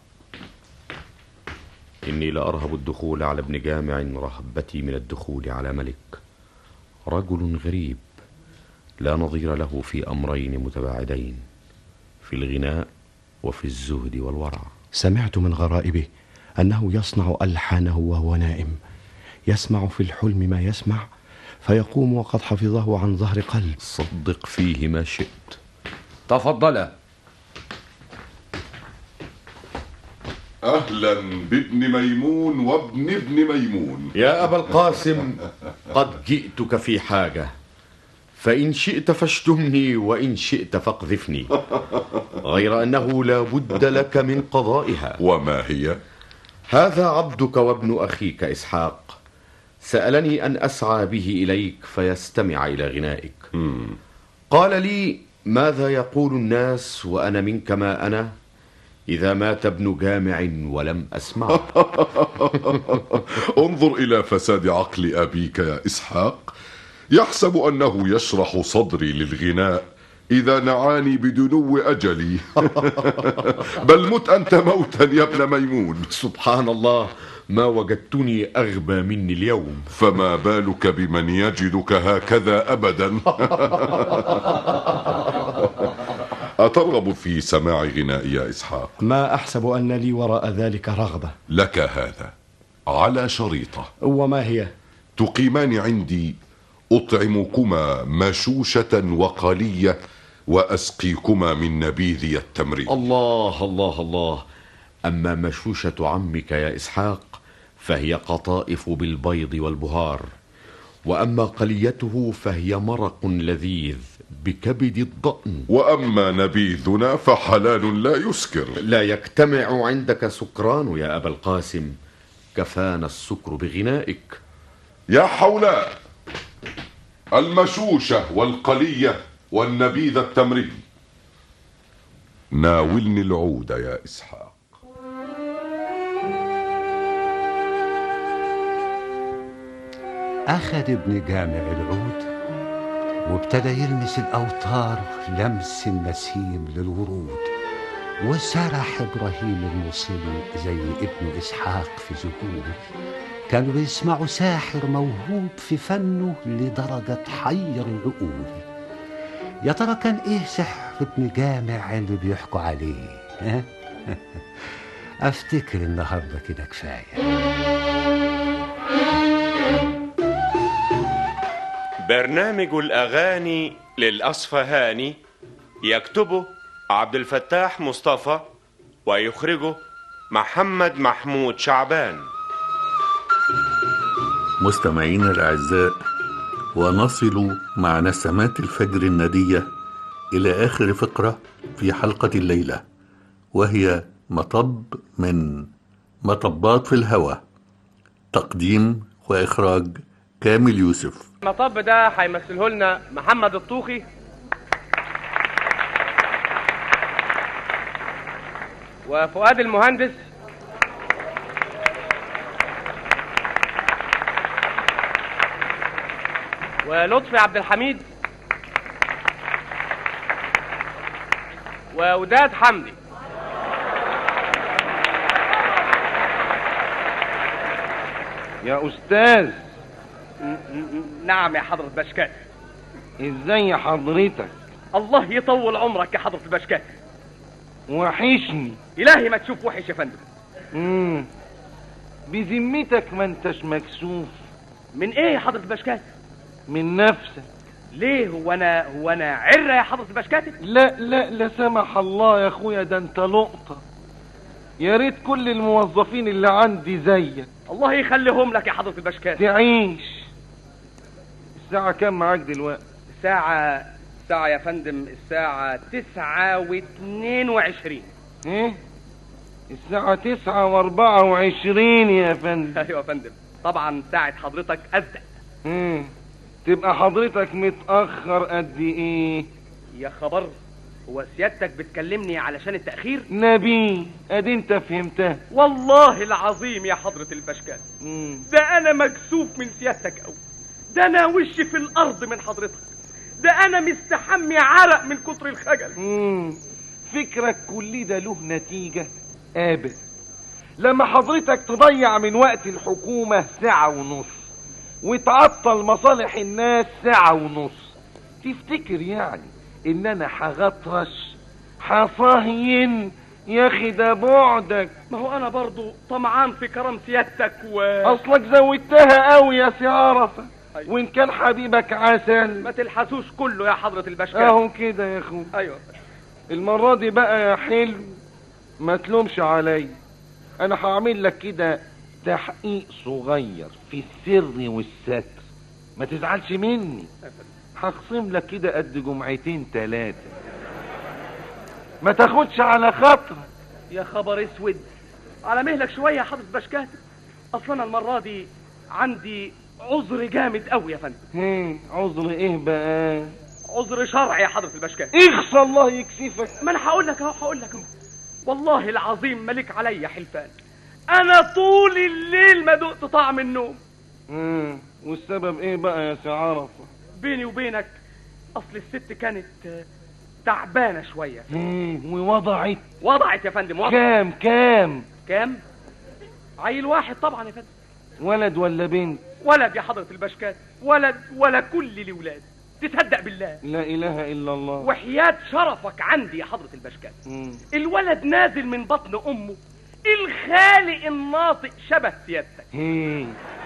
إني لأرهب الدخول على ابن جامع رهبتي من الدخول على ملك رجل غريب لا نظير له في أمرين متباعدين في الغناء وفي الزهد والورع سمعت من غرائبه أنه يصنع ألحانه وهو نائم يسمع في الحلم ما يسمع فيقوم وقد حفظه عن ظهر قلب صدق فيه ما شئت تفضلا أهلا بابن ميمون وابن ابن ميمون يا أبا القاسم قد جئتك في حاجة فإن شئت فاشتمني وإن شئت فاقذفني غير أنه لا بد لك من قضائها وما هي؟ هذا عبدك وابن أخيك إسحاق سألني أن أسعى به إليك فيستمع إلى غنائك قال لي ماذا يقول الناس وأنا منك ما أنا إذا مات ابن جامع ولم أسمع انظر إلى فساد عقل أبيك يا إسحاق يحسب أنه يشرح صدري للغناء إذا نعاني بدنو أجلي بل مت أنت موتا يا ابن ميمون سبحان الله ما وجدتني أغبى مني اليوم فما بالك بمن يجدك هكذا أبدا أترغب في سماع غنائي يا إسحاق ما أحسب أن لي وراء ذلك رغبة لك هذا على شريطة وما هي؟ تقيمان عندي أطعمكما مشوشة وقلية وأسقيكما من نبيذي التمرين الله الله الله أما مشوشة عمك يا إسحاق فهي قطائف بالبيض والبهار وأما قليته فهي مرق لذيذ بكبد الضأن وأما نبيذنا فحلال لا يسكر لا يجتمع عندك سكران يا أبا القاسم كفانا السكر بغنائك يا حولاء المشوشة والقلية والنبيذ التمرين ناولني العود يا إسحاق أخذ ابن جامع العود وابتدى يلمس الأوتار لمس النسيم للورود وسرح إبراهيم الموصلي زي ابن إسحاق في ذهول كانوا بيسمعوا ساحر موهوب في فنه لدرجة حير العقول يا ترى كان إيه سحر ابن جامع اللي بيحكوا عليه ها؟ أفتكر النهاردة كده كفاية برنامج الأغاني للأصفهاني يكتبه عبد الفتاح مصطفى ويخرجه محمد محمود شعبان مستمعينا الأعزاء ونصل مع نسمات الفجر الندية إلى آخر فقرة في حلقة الليلة وهي مطب من مطبات في الهوى تقديم وإخراج كامل يوسف المطب ده هيمثله لنا محمد الطوخي وفؤاد المهندس ولطفي عبد الحميد ووداد حمدي يا أستاذ نعم يا حضرة بشكات ازاي حضرتك الله يطول عمرك يا حضرة البشكات وحشني إلهي ما تشوف وحش يا فندم مم. بذمتك ما انتش مكسوف من ايه يا حضرة البشكات من نفسك ليه هو انا هو انا عرة يا حضرة البشكات لا لا لا سمح الله يا اخويا ده انت لقطة يا ريت كل الموظفين اللي عندي زيك الله يخليهم لك يا حضرة البشكات تعيش الساعة كام معاك دلوقتي الساعة الساعة يا فندم الساعة تسعة واتنين وعشرين ايه الساعة تسعة واربعة وعشرين يا فندم ايوه يا فندم طبعا ساعة حضرتك أزدق ايه تبقى حضرتك متأخر قد ايه يا خبر هو سيادتك بتكلمني علشان التأخير نبي ادي انت فهمتها والله العظيم يا حضرة البشكات مم. ده انا مكسوف من سيادتك قوي ده انا وشي في الارض من حضرتك ده انا مستحمي عرق من كتر الخجل مم. فكرك كل ده له نتيجة ابدا لما حضرتك تضيع من وقت الحكومة ساعة ونص وتعطل مصالح الناس ساعة ونص تفتكر يعني ان انا هغطرش حصهين يا اخي ده بعدك ما هو انا برضو طمعان في كرم سيادتك و اصلك زودتها قوي يا سي عرفة أيوة. وان كان حبيبك عسل ما تلحسوش كله يا حضرة البشكات اهو كده يا اخو ايوه المرة دي بقى يا حلو ما تلومش عليا انا هعمل لك كده تحقيق صغير في السر والستر ما تزعلش مني هخصم لك كده قد جمعتين تلاتة ما تاخدش على خاطرك يا خبر اسود على مهلك شوية يا حضرة بشكات اصلا أنا المرة دي عندي عذر جامد قوي يا فندم ايه عذر ايه بقى عذر شرعي يا حضرة البشكات اخصى الله يكسفك ما انا هقول لك اهو هقول لك اهو والله العظيم ملك عليا حلفان انا طول الليل ما دقت طعم النوم امم والسبب ايه بقى يا سي عرفة بيني وبينك اصل الست كانت آه، تعبانه شويه امم ووضعت وضعت يا فندم وضعت كام كام كام عيل واحد طبعا يا فندم ولد ولا بنت ولد يا حضره البشكات ولد ولا كل الاولاد تصدق بالله لا اله الا الله وحياة شرفك عندي يا حضرة البشكات مم. الولد نازل من بطن أمه الخالق الناطق شبه سيادتك هي.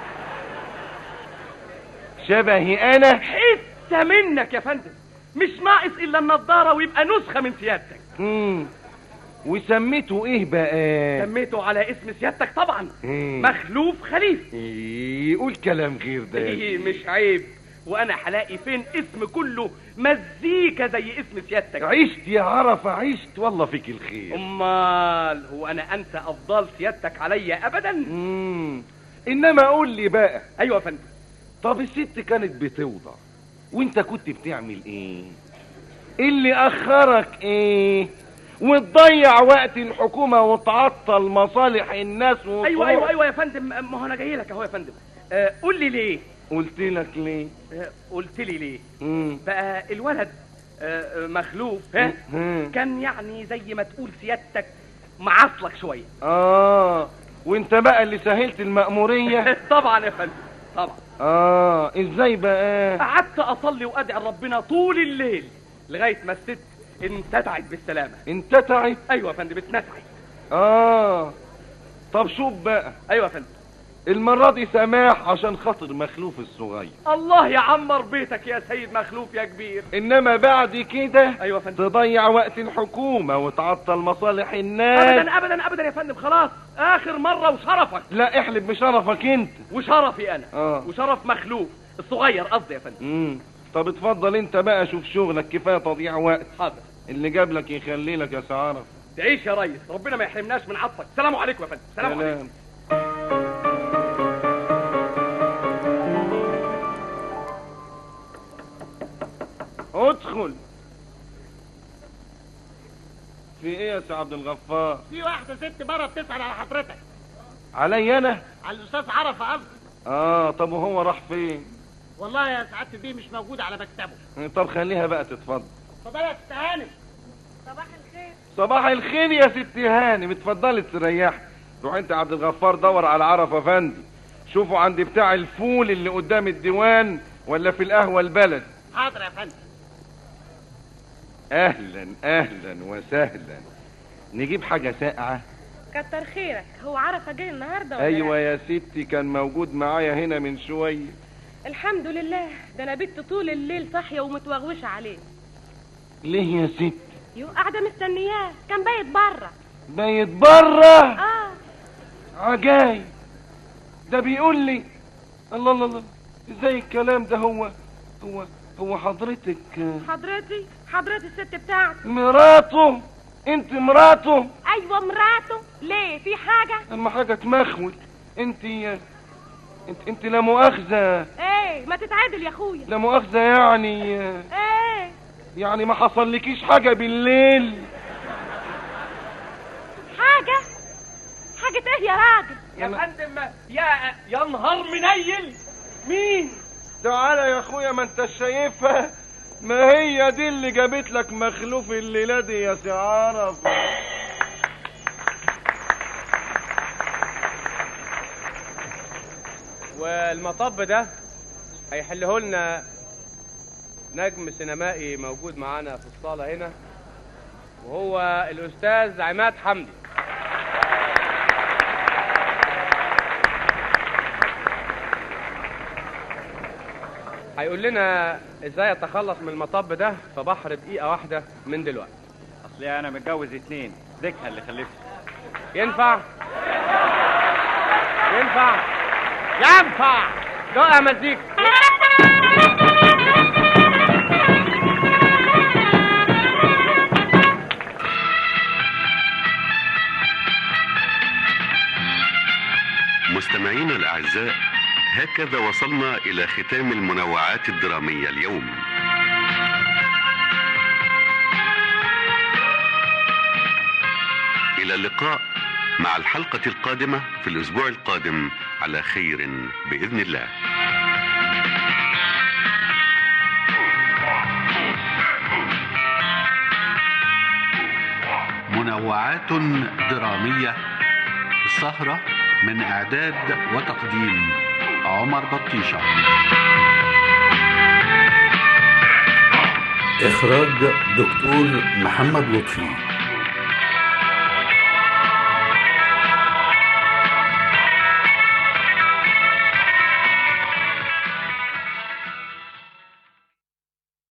شبهي انا حتة منك يا فندم مش ناقص إلا النضارة ويبقى نسخة من سيادتك مم. وسميته ايه بقى سميته على اسم سيادتك طبعا مم. مخلوف خليفة إيه، قول كلام غير ده إيه مش عيب وانا هلاقي فين اسم كله مزيكا زي اسم سيادتك عشت يا عرفة عشت والله فيك الخير امال هو انا انسى افضال سيادتك عليا ابدا مم. انما قول لي بقى ايوه يا فندم طب الست كانت بتوضع وانت كنت بتعمل ايه اللي اخرك ايه وتضيع وقت الحكومة وتعطل مصالح الناس وتروح ايوه ايوه ايوه يا فندم ما هو انا جاي لك اهو يا فندم آه قول لي ليه قلت لك ليه آه قلت لي ليه مم. بقى الولد آه آه، مخلوف ها مم. كان يعني زي ما تقول سيادتك معصلك شويه اه وانت بقى اللي سهلت المأمورية طبعا يا فندم طبعا اه ازاي بقى قعدت اصلي وادعي ربنا طول الليل لغايه ما الست انتدعت بالسلامه انتتعت ايوه يا فندم اتنتعت اه طب شوف بقى ايوه يا فندم المرة دي سماح عشان خاطر مخلوف الصغير الله يعمر بيتك يا سيد مخلوف يا كبير انما بعد كده ايوه يا فندم تضيع وقت الحكومة وتعطل مصالح الناس ابدا ابدا ابدا يا فندم خلاص اخر مره وشرفك لا احلب بشرفك انت وشرفي انا اه وشرف مخلوف الصغير قصدي يا فندم امم طب اتفضل انت بقى شوف شغلك كفايه تضييع وقت حاضر اللي جاب لك يخلي لك يا سعارة تعيش يا ريس ربنا ما يحرمناش من عطفك سلام عليكم يا فندم سلام عليكم سلام ادخل في ايه يا سي عبد الغفار في واحدة ست بره بتسأل على حضرتك علي انا على الأستاذ عرفة قصدي اه طب وهو راح فين والله يا سعادة البيه مش موجود على مكتبه طب خليها بقى تتفضل اتفضلي يا ست هانم صباح الخير صباح الخير يا ست هانم اتفضلي تريحي روح انت يا عبد الغفار دور على عرف افندي شوفوا عند بتاع الفول اللي قدام الديوان ولا في القهوه البلد حاضر يا فندم اهلا اهلا وسهلا نجيب حاجه ساقعه كتر خيرك هو عرفة جاي النهارده ولا ايوه لا؟ يا ستي كان موجود معايا هنا من شويه الحمد لله ده انا بت طول الليل صاحيه ومتوغوشه عليه ليه يا ست يو قاعده مستنياه كان بايت بره بايت بره اه عجايب ده بيقول لي الله الله الله ازاي الكلام ده هو هو هو حضرتك حضرتي حضرتي الست بتاعتي مراته انت مراته ايوه مراته ليه في حاجه اما حاجه تمخوت انت انت انت لا مؤاخذه ايه ما تتعادل يا اخويا لا مؤاخذه يعني ايه يعني ما حصلكيش حاجه بالليل حاجه حاجه ايه يا راجل يا فندم يا يا نهار منيل مين تعالى يا اخويا ما انت شايفها ما هي دي اللي جابت لك مخلوف الليله دي يا سي عرف والمطب ده هيحله لنا نجم سينمائي موجود معانا في الصالة هنا وهو الأستاذ عماد حمدي هيقول لنا ازاي اتخلص من المطب ده في بحر دقيقة واحدة من دلوقتي اصلي انا متجوز اتنين ديكها اللي خلفت ينفع ينفع ينفع دقة مزيكا مستمعينا الأعزاء هكذا وصلنا إلى ختام المنوعات الدرامية اليوم إلى اللقاء مع الحلقة القادمة في الأسبوع القادم على خير بإذن الله منوعات درامية السهرة من إعداد وتقديم عمر بطيشة إخراج دكتور محمد لطفي